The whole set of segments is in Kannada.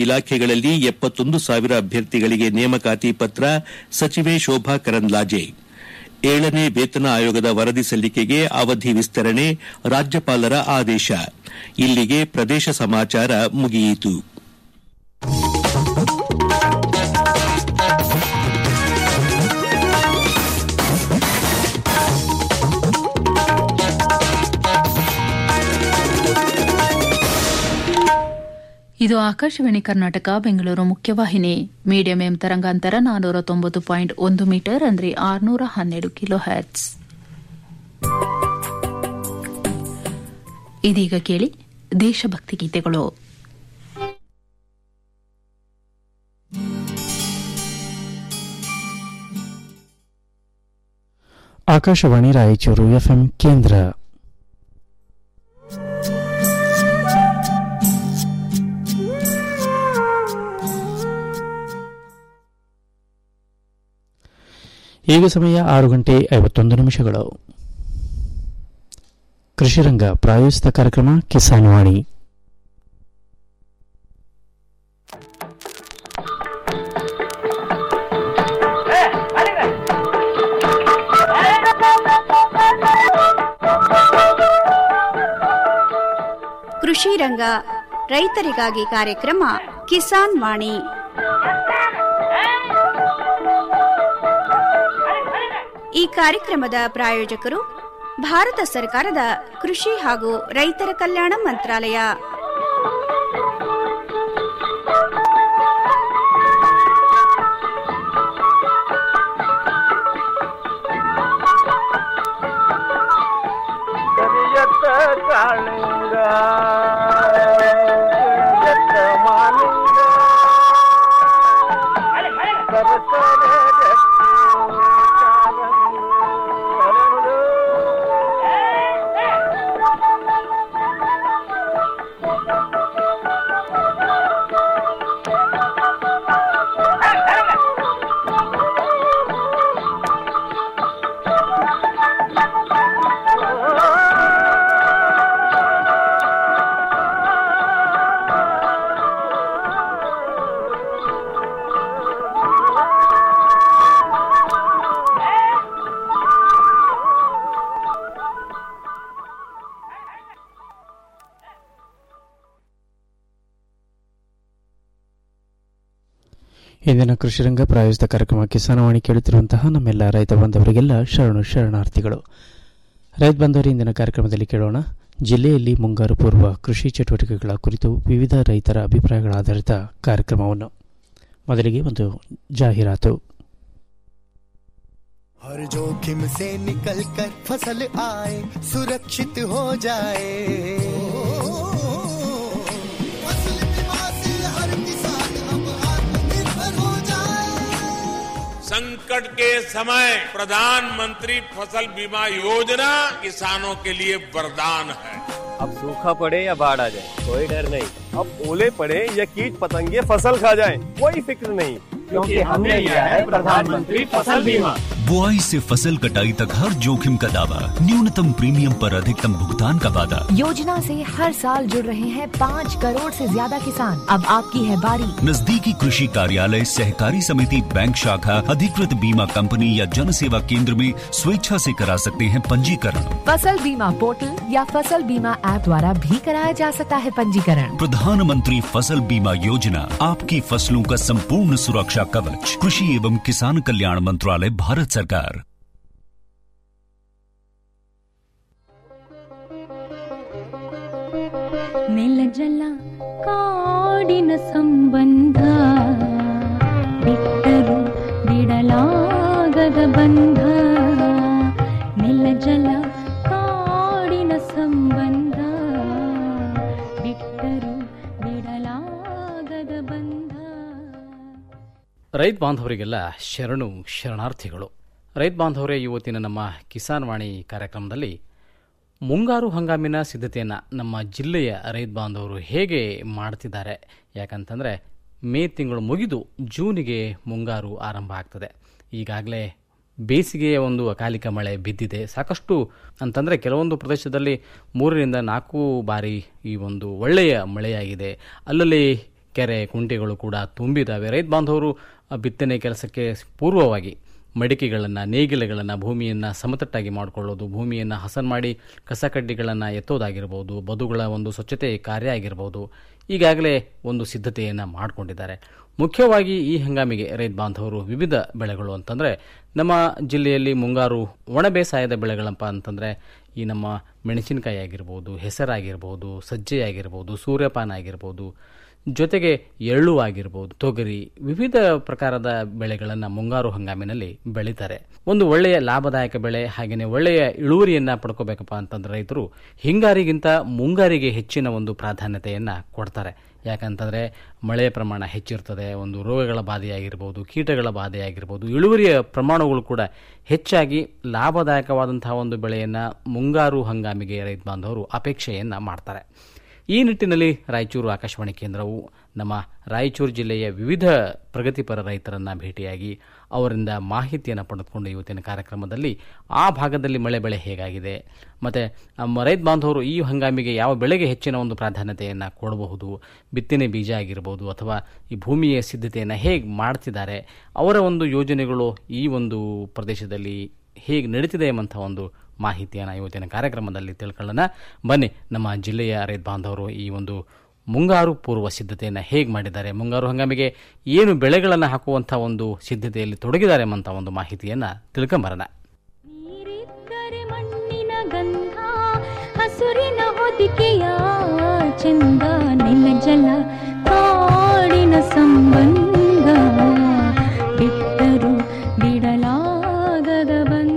ಇಲಾಖೆಗಳಲ್ಲಿ ಎಪ್ಪತ್ತೊಂದು ಸಾವಿರ ಅಭ್ಯರ್ಥಿಗಳಿಗೆ ನೇಮಕಾತಿ ಪತ್ರ ಸಚಿವೆ ಶೋಭಾ ಕರಂದ್ಲಾಜೆ ಏಳನೇ ವೇತನ ಆಯೋಗದ ವರದಿ ಸಲ್ಲಿಕೆಗೆ ಅವಧಿ ವಿಸ್ತರಣೆ ರಾಜ್ಯಪಾಲರ ಆದೇಶ ಇಲ್ಲಿಗೆ ಪ್ರದೇಶ ಸಮಾಚಾರ ಮುಗಿಯಿತು ಇದು ಆಕಾಶವಾಣಿ ಕರ್ನಾಟಕ ಬೆಂಗಳೂರು ಮುಖ್ಯವಾಹಿನಿ ಮೀಡಿಯಂ ಎಂ ತರಂಗಾಂತರ ನಾನೂರ ತೊಂಬತ್ತು ಪಾಯಿಂಟ್ ಒಂದು ಮೀಟರ್ ಅಂದರೆ ಆರುನೂರ ಹನ್ನೆರಡು ಕಿಲೋ ಹ್ಯಾಟ್ಸ್ ಇದೀಗ ಕೇಳಿ ದೇಶಭಕ್ತಿ ಗೀತೆಗಳು ಆಕಾಶವಾಣಿ ರಾಯಚೂರು ಎಫ್ಎಂ ಕೇಂದ್ರ ಈಗ ಸಮಯ ಆರು ಗಂಟೆ ಐವತ್ತೊಂದು ನಿಮಿಷಗಳು ಕೃಷಿರಂಗ ಪ್ರಾಯೋಜಿತ ಕಾರ್ಯಕ್ರಮ ಕಿಸಾನ್ ವಾಣಿ ಕೃಷಿ ರಂಗ ರೈತರಿಗಾಗಿ ಕಾರ್ಯಕ್ರಮ ಕಿಸಾನ್ ವಾಣಿ ಈ ಕಾರ್ಯಕ್ರಮದ ಪ್ರಾಯೋಜಕರು ಭಾರತ ಸರ್ಕಾರದ ಕೃಷಿ ಹಾಗೂ ರೈತರ ಕಲ್ಯಾಣ ಮಂತ್ರಾಲಯ ಕರಿಯತ್ತ ಕಾಳಿಂಗ ಕರಿಯತ್ತ ಮಾಲಿಂಗ ಸರಸರ ಗಟ್ಟಿ ಕಾಲಂದು ಹರಳು. ಇಂದಿನ ಕೃಷಿರಂಗ ಪ್ರಾಯೋಜಿತ ಕಾರ್ಯಕ್ರಮ ಕಿಸಾನವಾಣಿ ಕೇಳುತ್ತಿರುವಂತಹ ನಮ್ಮೆಲ್ಲ ರೈತ ಬಾಂಧವರಿಗೆಲ್ಲ ಶರಣು ಶರಣಾರ್ಥಿಗಳು ರೈತ ಬಾಂಧವರು ಇಂದಿನ ಕಾರ್ಯಕ್ರಮದಲ್ಲಿ ಕೇಳೋಣ ಜಿಲ್ಲೆಯಲ್ಲಿ ಮುಂಗಾರು ಪೂರ್ವ ಕೃಷಿ ಚಟುವಟಿಕೆಗಳ ಕುರಿತು ವಿವಿಧ ರೈತರ ಅಭಿಪ್ರಾಯಗಳ ಆಧಾರಿತ ಕಾರ್ಯಕ್ರಮವನ್ನು ಮೊದಲಿಗೆ ಒಂದು ಜಾಹೀರಾತು हर जोखिम से निकल कर फसल आए सुरक्षित हो जाए फसल बीमा से हर किसान अब आत्मनिर्भर हो जाए संकट के समय प्रधानमंत्री फसल बीमा योजना किसानों के लिए वरदान है अब सूखा पड़े या बाढ़ आ जाए कोई डर नहीं अब ओले पड़े या कीट पतंगे फसल खा जाए कोई फिक्र नहीं क्योंकि हमने लिया है प्रधानमंत्री फसल बीमा बुआई से फसल कटाई तक हर जोखिम का दावा न्यूनतम प्रीमियम पर अधिकतम भुगतान का वादा योजना से हर साल जुड़ रहे हैं पाँच करोड़ से ज्यादा किसान अब आपकी है बारी नजदीकी कृषि कार्यालय सहकारी समिति बैंक शाखा अधिकृत बीमा कंपनी या जन सेवा केंद्र में स्वेच्छा से करा सकते हैं पंजीकरण फसल बीमा पोर्टल या फसल बीमा ऐप द्वारा भी कराया जा सकता है पंजीकरण प्रधानमंत्री फसल बीमा योजना आपकी फसलों का संपूर्ण सुरक्षा कवच कृषि एवं किसान कल्याण मंत्रालय भारत सरकार ನೆಲ ಜಲ ಕಾಡಿನ ಸಂಬಂಧ ಬಿಟ್ಟರು ಬಿಡಲಾಗದ ಬಂಧ ನೆಲ ಜಲ ಕಾಡಿನ ಸಂಬಂಧ ಬಿಟ್ಟರು ಬಿಡಲಾಗದ ಬಂಧ ರೈತ ಬಾಂಧವರಿಗೆಲ್ಲ ಶರಣು ಶರಣಾರ್ಥಿಗಳು ರೈತ ಬಾಂಧವರೇ ಇವತ್ತಿನ ನಮ್ಮ ಕಿಸಾನ್ ವಾಣಿ ಕಾರ್ಯಕ್ರಮದಲ್ಲಿ ಮುಂಗಾರು ಹಂಗಾಮಿನ ಸಿದ್ಧತೆಯನ್ನು ನಮ್ಮ ಜಿಲ್ಲೆಯ ರೈತ ಬಾಂಧವರು ಹೇಗೆ ಮಾಡ್ತಿದ್ದಾರೆ ಯಾಕಂತಂದರೆ ಮೇ ತಿಂಗಳು ಮುಗಿದು ಜೂನಿಗೆ ಮುಂಗಾರು ಆರಂಭ ಆಗ್ತದೆ ಈಗಾಗಲೇ ಬೇಸಿಗೆಯ ಒಂದು ಅಕಾಲಿಕ ಮಳೆ ಬಿದ್ದಿದೆ ಸಾಕಷ್ಟು ಅಂತಂದರೆ ಕೆಲವೊಂದು ಪ್ರದೇಶದಲ್ಲಿ ಮೂರರಿಂದ ನಾಲ್ಕು ಬಾರಿ ಈ ಒಂದು ಒಳ್ಳೆಯ ಮಳೆಯಾಗಿದೆ ಅಲ್ಲಲ್ಲಿ ಕೆರೆ ಕುಂಟೆಗಳು ಕೂಡ ತುಂಬಿದ್ದಾವೆ ರೈತ ಬಾಂಧವರು ಆ ಬಿತ್ತನೆ ಕೆಲಸಕ್ಕೆ ಪೂರ್ವವಾಗಿ ಮಡಿಕೆಗಳನ್ನು ನೇಗಿಲೆಗಳನ್ನು ಭೂಮಿಯನ್ನು ಸಮತಟ್ಟಾಗಿ ಮಾಡಿಕೊಳ್ಳೋದು ಭೂಮಿಯನ್ನು ಹಸನ್ ಮಾಡಿ ಕಸ ಕಡ್ಡಿಗಳನ್ನು ಎತ್ತೋದಾಗಿರ್ಬೋದು ಬದುಗಳ ಒಂದು ಸ್ವಚ್ಛತೆ ಕಾರ್ಯ ಆಗಿರ್ಬೋದು ಈಗಾಗಲೇ ಒಂದು ಸಿದ್ಧತೆಯನ್ನು ಮಾಡಿಕೊಂಡಿದ್ದಾರೆ ಮುಖ್ಯವಾಗಿ ಈ ಹಂಗಾಮಿಗೆ ರೈತ ಬಾಂಧವರು ವಿವಿಧ ಬೆಳೆಗಳು ಅಂತಂದರೆ ನಮ್ಮ ಜಿಲ್ಲೆಯಲ್ಲಿ ಮುಂಗಾರು ಒಣ ಬೇಸಾಯದ ಬೆಳೆಗಳಪ್ಪ ಅಂತಂದರೆ ಈ ನಮ್ಮ ಮೆಣಸಿನಕಾಯಿ ಆಗಿರ್ಬೋದು ಹೆಸರಾಗಿರ್ಬೋದು ಸಜ್ಜೆ ಆಗಿರ್ಬೋದು ಸೂರ್ಯಪಾನ ಆಗಿರ್ಬೋದು ಜೊತೆಗೆ ಎಳ್ಳು ಆಗಿರ್ಬೋದು ತೊಗರಿ ವಿವಿಧ ಪ್ರಕಾರದ ಬೆಳೆಗಳನ್ನು ಮುಂಗಾರು ಹಂಗಾಮಿನಲ್ಲಿ ಬೆಳೀತಾರೆ ಒಂದು ಒಳ್ಳೆಯ ಲಾಭದಾಯಕ ಬೆಳೆ ಹಾಗೆಯೇ ಒಳ್ಳೆಯ ಇಳುವರಿಯನ್ನ ಪಡ್ಕೋಬೇಕಪ್ಪ ಅಂತಂದ್ರೆ ರೈತರು ಹಿಂಗಾರಿಗಿಂತ ಮುಂಗಾರಿಗೆ ಹೆಚ್ಚಿನ ಒಂದು ಪ್ರಾಧಾನ್ಯತೆಯನ್ನ ಕೊಡ್ತಾರೆ ಯಾಕಂತಂದ್ರೆ ಮಳೆಯ ಪ್ರಮಾಣ ಹೆಚ್ಚಿರ್ತದೆ ಒಂದು ರೋಗಗಳ ಬಾಧೆಯಾಗಿರ್ಬೋದು ಕೀಟಗಳ ಬಾಧೆಯಾಗಿರ್ಬೋದು ಇಳುವರಿಯ ಪ್ರಮಾಣಗಳು ಕೂಡ ಹೆಚ್ಚಾಗಿ ಲಾಭದಾಯಕವಾದಂತಹ ಒಂದು ಬೆಳೆಯನ್ನ ಮುಂಗಾರು ಹಂಗಾಮಿಗೆ ರೈತ ಬಾಂಧವರು ಅಪೇಕ್ಷೆಯನ್ನ ಮಾಡ್ತಾರೆ ಈ ನಿಟ್ಟಿನಲ್ಲಿ ರಾಯಚೂರು ಆಕಾಶವಾಣಿ ಕೇಂದ್ರವು ನಮ್ಮ ರಾಯಚೂರು ಜಿಲ್ಲೆಯ ವಿವಿಧ ಪ್ರಗತಿಪರ ರೈತರನ್ನ ಭೇಟಿಯಾಗಿ ಅವರಿಂದ ಮಾಹಿತಿಯನ್ನು ಪಡೆದುಕೊಂಡು ಇವತ್ತಿನ ಕಾರ್ಯಕ್ರಮದಲ್ಲಿ ಆ ಭಾಗದಲ್ಲಿ ಮಳೆ ಬೆಳೆ ಹೇಗಾಗಿದೆ ಮತ್ತು ರೈತ ಬಾಂಧವರು ಈ ಹಂಗಾಮಿಗೆ ಯಾವ ಬೆಳೆಗೆ ಹೆಚ್ಚಿನ ಒಂದು ಪ್ರಾಧಾನ್ಯತೆಯನ್ನು ಕೊಡಬಹುದು ಬಿತ್ತನೆ ಬೀಜ ಆಗಿರ್ಬೋದು ಅಥವಾ ಈ ಭೂಮಿಯ ಸಿದ್ಧತೆಯನ್ನು ಹೇಗೆ ಮಾಡ್ತಿದ್ದಾರೆ ಅವರ ಒಂದು ಯೋಜನೆಗಳು ಈ ಒಂದು ಪ್ರದೇಶದಲ್ಲಿ ಹೇಗೆ ನಡೀತಿದೆ ಎಂಬಂಥ ಒಂದು ಮಾಹಿತಿಯನ್ನು ಇವತ್ತಿನ ಕಾರ್ಯಕ್ರಮದಲ್ಲಿ ತಿಳ್ಕೊಳ್ಳೋಣ ಬನ್ನಿ ನಮ್ಮ ಜಿಲ್ಲೆಯ ರೈತ ಬಾಂಧವರು ಈ ಒಂದು ಮುಂಗಾರು ಪೂರ್ವ ಸಿದ್ಧತೆಯನ್ನು ಹೇಗೆ ಮಾಡಿದ್ದಾರೆ ಮುಂಗಾರು ಹಂಗಾಮಿಗೆ ಏನು ಬೆಳೆಗಳನ್ನು ಹಾಕುವಂಥ ಒಂದು ಸಿದ್ಧತೆಯಲ್ಲಿ ತೊಡಗಿದ್ದಾರೆ ಎಂಬಂಥ ಒಂದು ಮಾಹಿತಿಯನ್ನು ತಿಳ್ಕೊಂಬರೋಣ ಮಣ್ಣಿನ ಗಂಧ ಹಸುರಿನ ಹೊದಿಕೆಯ ಚಂದ ನೆಲ ಜಲ ಕಾಡಿನ ಸಂಬಂಧ ಬಿಟ್ಟರು ಬಿಡಲಾಗದ ಬಂಧ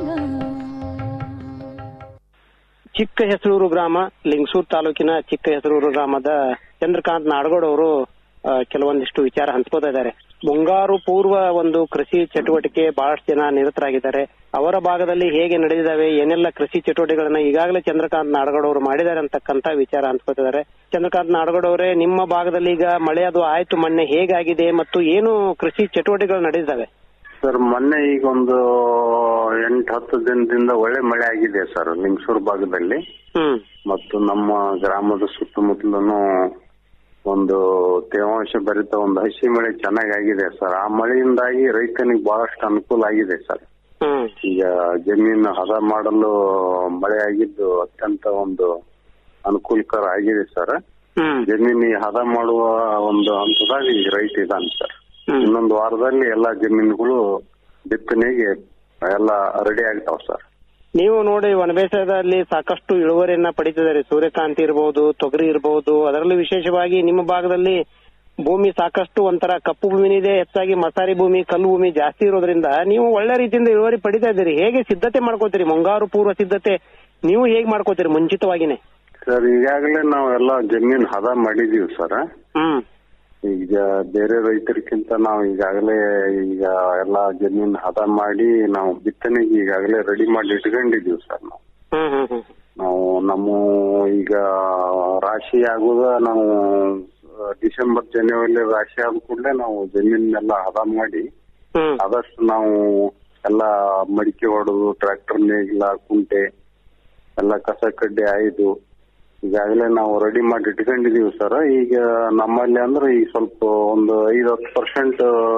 ಚಿಕ್ಕ ಹೆಸರೂರು ಗ್ರಾಮ ಲಿಂಗಸೂರ್ ತಾಲೂಕಿನ ಚಿಕ್ಕ ಹೆಸರೂರು ಗ್ರಾಮದ ಚಂದ್ರಕಾಂತ್ ನಾಡಗೌಡ್ ಅವರು ಆ, ಕೆಲವೊಂದಿಷ್ಟು ವಿಚಾರ ಹಂಚ್ಕೋತಾ ಇದ್ದಾರೆ ಮುಂಗಾರು ಪೂರ್ವ ಒಂದು ಕೃಷಿ ಚಟುವಟಿಕೆ ಬಹಳಷ್ಟು ಜನ ನಿರತರಾಗಿದ್ದಾರೆ ಅವರ ಭಾಗದಲ್ಲಿ ಹೇಗೆ ನಡೆದಿದ್ದಾವೆ ಏನೆಲ್ಲ ಕೃಷಿ ಚಟುವಟಿಕೆಗಳನ್ನ ಈಗಾಗಲೇ ಚಂದ್ರಕಾಂತ್ ನಾಡಗೌಡ್ ಅವರು ಮಾಡಿದ್ದಾರೆ ಅಂತಕ್ಕಂತ ವಿಚಾರ ಹಂಚ್ಕೋತಿದ್ದಾರೆ ಚಂದ್ರಕಾಂತ್ ನಾಡಗೌಡ್ ಅವರೇ ನಿಮ್ಮ ಭಾಗದಲ್ಲಿ ಈಗ ಮಳೆ ಅದು ಆಯ್ತು ಮೊನ್ನೆ ಹೇಗಾಗಿದೆ ಮತ್ತು ಏನು ಕೃಷಿ ಚಟುವಟಿಕೆಗಳು ನಡೆದಿದ್ದಾವೆ ಸರ್ ಮೊನ್ನೆ ಈಗ ಒಂದು ಎಂಟು ಹತ್ತು ದಿನದಿಂದ ಒಳ್ಳೆ ಮಳೆ ಆಗಿದೆ ಸರ್ ಲಿಂಗಸೂರು ಭಾಗದಲ್ಲಿ ಮತ್ತು ನಮ್ಮ ಗ್ರಾಮದ ಸುತ್ತಮುತ್ತಲೂ ಒಂದು ತೇವಾಂಶ ಭರಿತ ಒಂದು ಹಸಿ ಮಳೆ ಚೆನ್ನಾಗಾಗಿದೆ ಸರ್ ಆ ಮಳೆಯಿಂದಾಗಿ ರೈತನಿಗೆ ಬಹಳಷ್ಟು ಅನುಕೂಲ ಆಗಿದೆ ಸರ್ ಈಗ ಜಮೀನು ಹದ ಮಾಡಲು ಮಳೆ ಆಗಿದ್ದು ಅತ್ಯಂತ ಒಂದು ಅನುಕೂಲಕರ ಆಗಿದೆ ಸರ್ ಜಮೀನಿಗೆ ಹದ ಮಾಡುವ ಒಂದು ಹಂತದಾಗ ಈಗ ರೈತ ಇದ್ದಾನೆ ಸರ್ ಇನ್ನೊಂದು ವಾರದಲ್ಲಿ ಎಲ್ಲಾ ಜಮೀನುಗಳು ಬಿತ್ತನೆಗೆ ಎಲ್ಲ ರೆಡಿ ಆಗ್ತಾವ ಸರ್ ನೀವು ನೋಡಿ ವನಬೇಸಾಯದಲ್ಲಿ ಸಾಕಷ್ಟು ಇಳುವರಿಯನ್ನ ಪಡಿತಿದ್ದಾರೆ ಸೂರ್ಯಕಾಂತಿ ಇರಬಹುದು ತೊಗರಿ ಇರಬಹುದು ಅದರಲ್ಲೂ ವಿಶೇಷವಾಗಿ ನಿಮ್ಮ ಭಾಗದಲ್ಲಿ ಭೂಮಿ ಸಾಕಷ್ಟು ಒಂಥರ ಕಪ್ಪು ಭೂಮಿ ಇದೆ ಹೆಚ್ಚಾಗಿ ಮಸಾರಿ ಭೂಮಿ ಕಲ್ಲು ಭೂಮಿ ಜಾಸ್ತಿ ಇರೋದ್ರಿಂದ ನೀವು ಒಳ್ಳೆ ರೀತಿಯಿಂದ ಇಳುವರಿ ಪಡಿತಾ ಇದ್ದೀರಿ ಹೇಗೆ ಸಿದ್ಧತೆ ಮಾಡ್ಕೋತೀರಿ ಮುಂಗಾರು ಪೂರ್ವ ಸಿದ್ಧತೆ ನೀವು ಹೇಗೆ ಮಾಡ್ಕೋತೀರಿ ಮುಂಚಿತವಾಗಿನೇ ಸರ್ ಈಗಾಗಲೇ ನಾವೆಲ್ಲ ಜಮೀನ್ ಹದ ಮಾಡಿದೀವಿ ಸರ್ ಈಗ ಬೇರೆ ರೈತರಿಗಿಂತ ನಾವು ಈಗಾಗಲೇ ಈಗ ಎಲ್ಲ ಜಮೀನ್ ಹದ ಮಾಡಿ ನಾವು ಬಿತ್ತನೆಗೆ ಈಗಾಗಲೇ ರೆಡಿ ಮಾಡಿ ಇಟ್ಕೊಂಡಿದೀವಿ ಸರ್ ನಾವು ನಾವು ನಮ್ಮ ಈಗ ರಾಶಿ ಆಗುದ ನಾವು ಆ, ಡಿಸೆಂಬರ್ ಜನವರಿ ರಾಶಿ ಆದ ಕೂಡಲೇ ನಾವು ಜಮೀನೆಲ್ಲ ಹದ ಮಾಡಿ ಆದಷ್ಟು ನಾವು ಎಲ್ಲ ಮಡಿಕೆ ಹೊಡೆದು ಟ್ರ್ಯಾಕ್ಟರ್ ನೇಗಿಲ ಕುಂಟೆ ಎಲ್ಲ ಕಸ ಕಡ್ಡಿ ಆಯ್ದು ಈಗಾಗಲೇ ನಾವು ರೆಡಿ ಮಾಡಿ ಇಟ್ಕೊಂಡಿದೀವಿ ಸರ್ ಈಗ ನಮ್ಮಲ್ಲಿ ಅಂದ್ರೆ ಈಗ ಸ್ವಲ್ಪ ಒಂದು ಐದು ಹತ್ತು ಪರ್ಸೆಂಟ್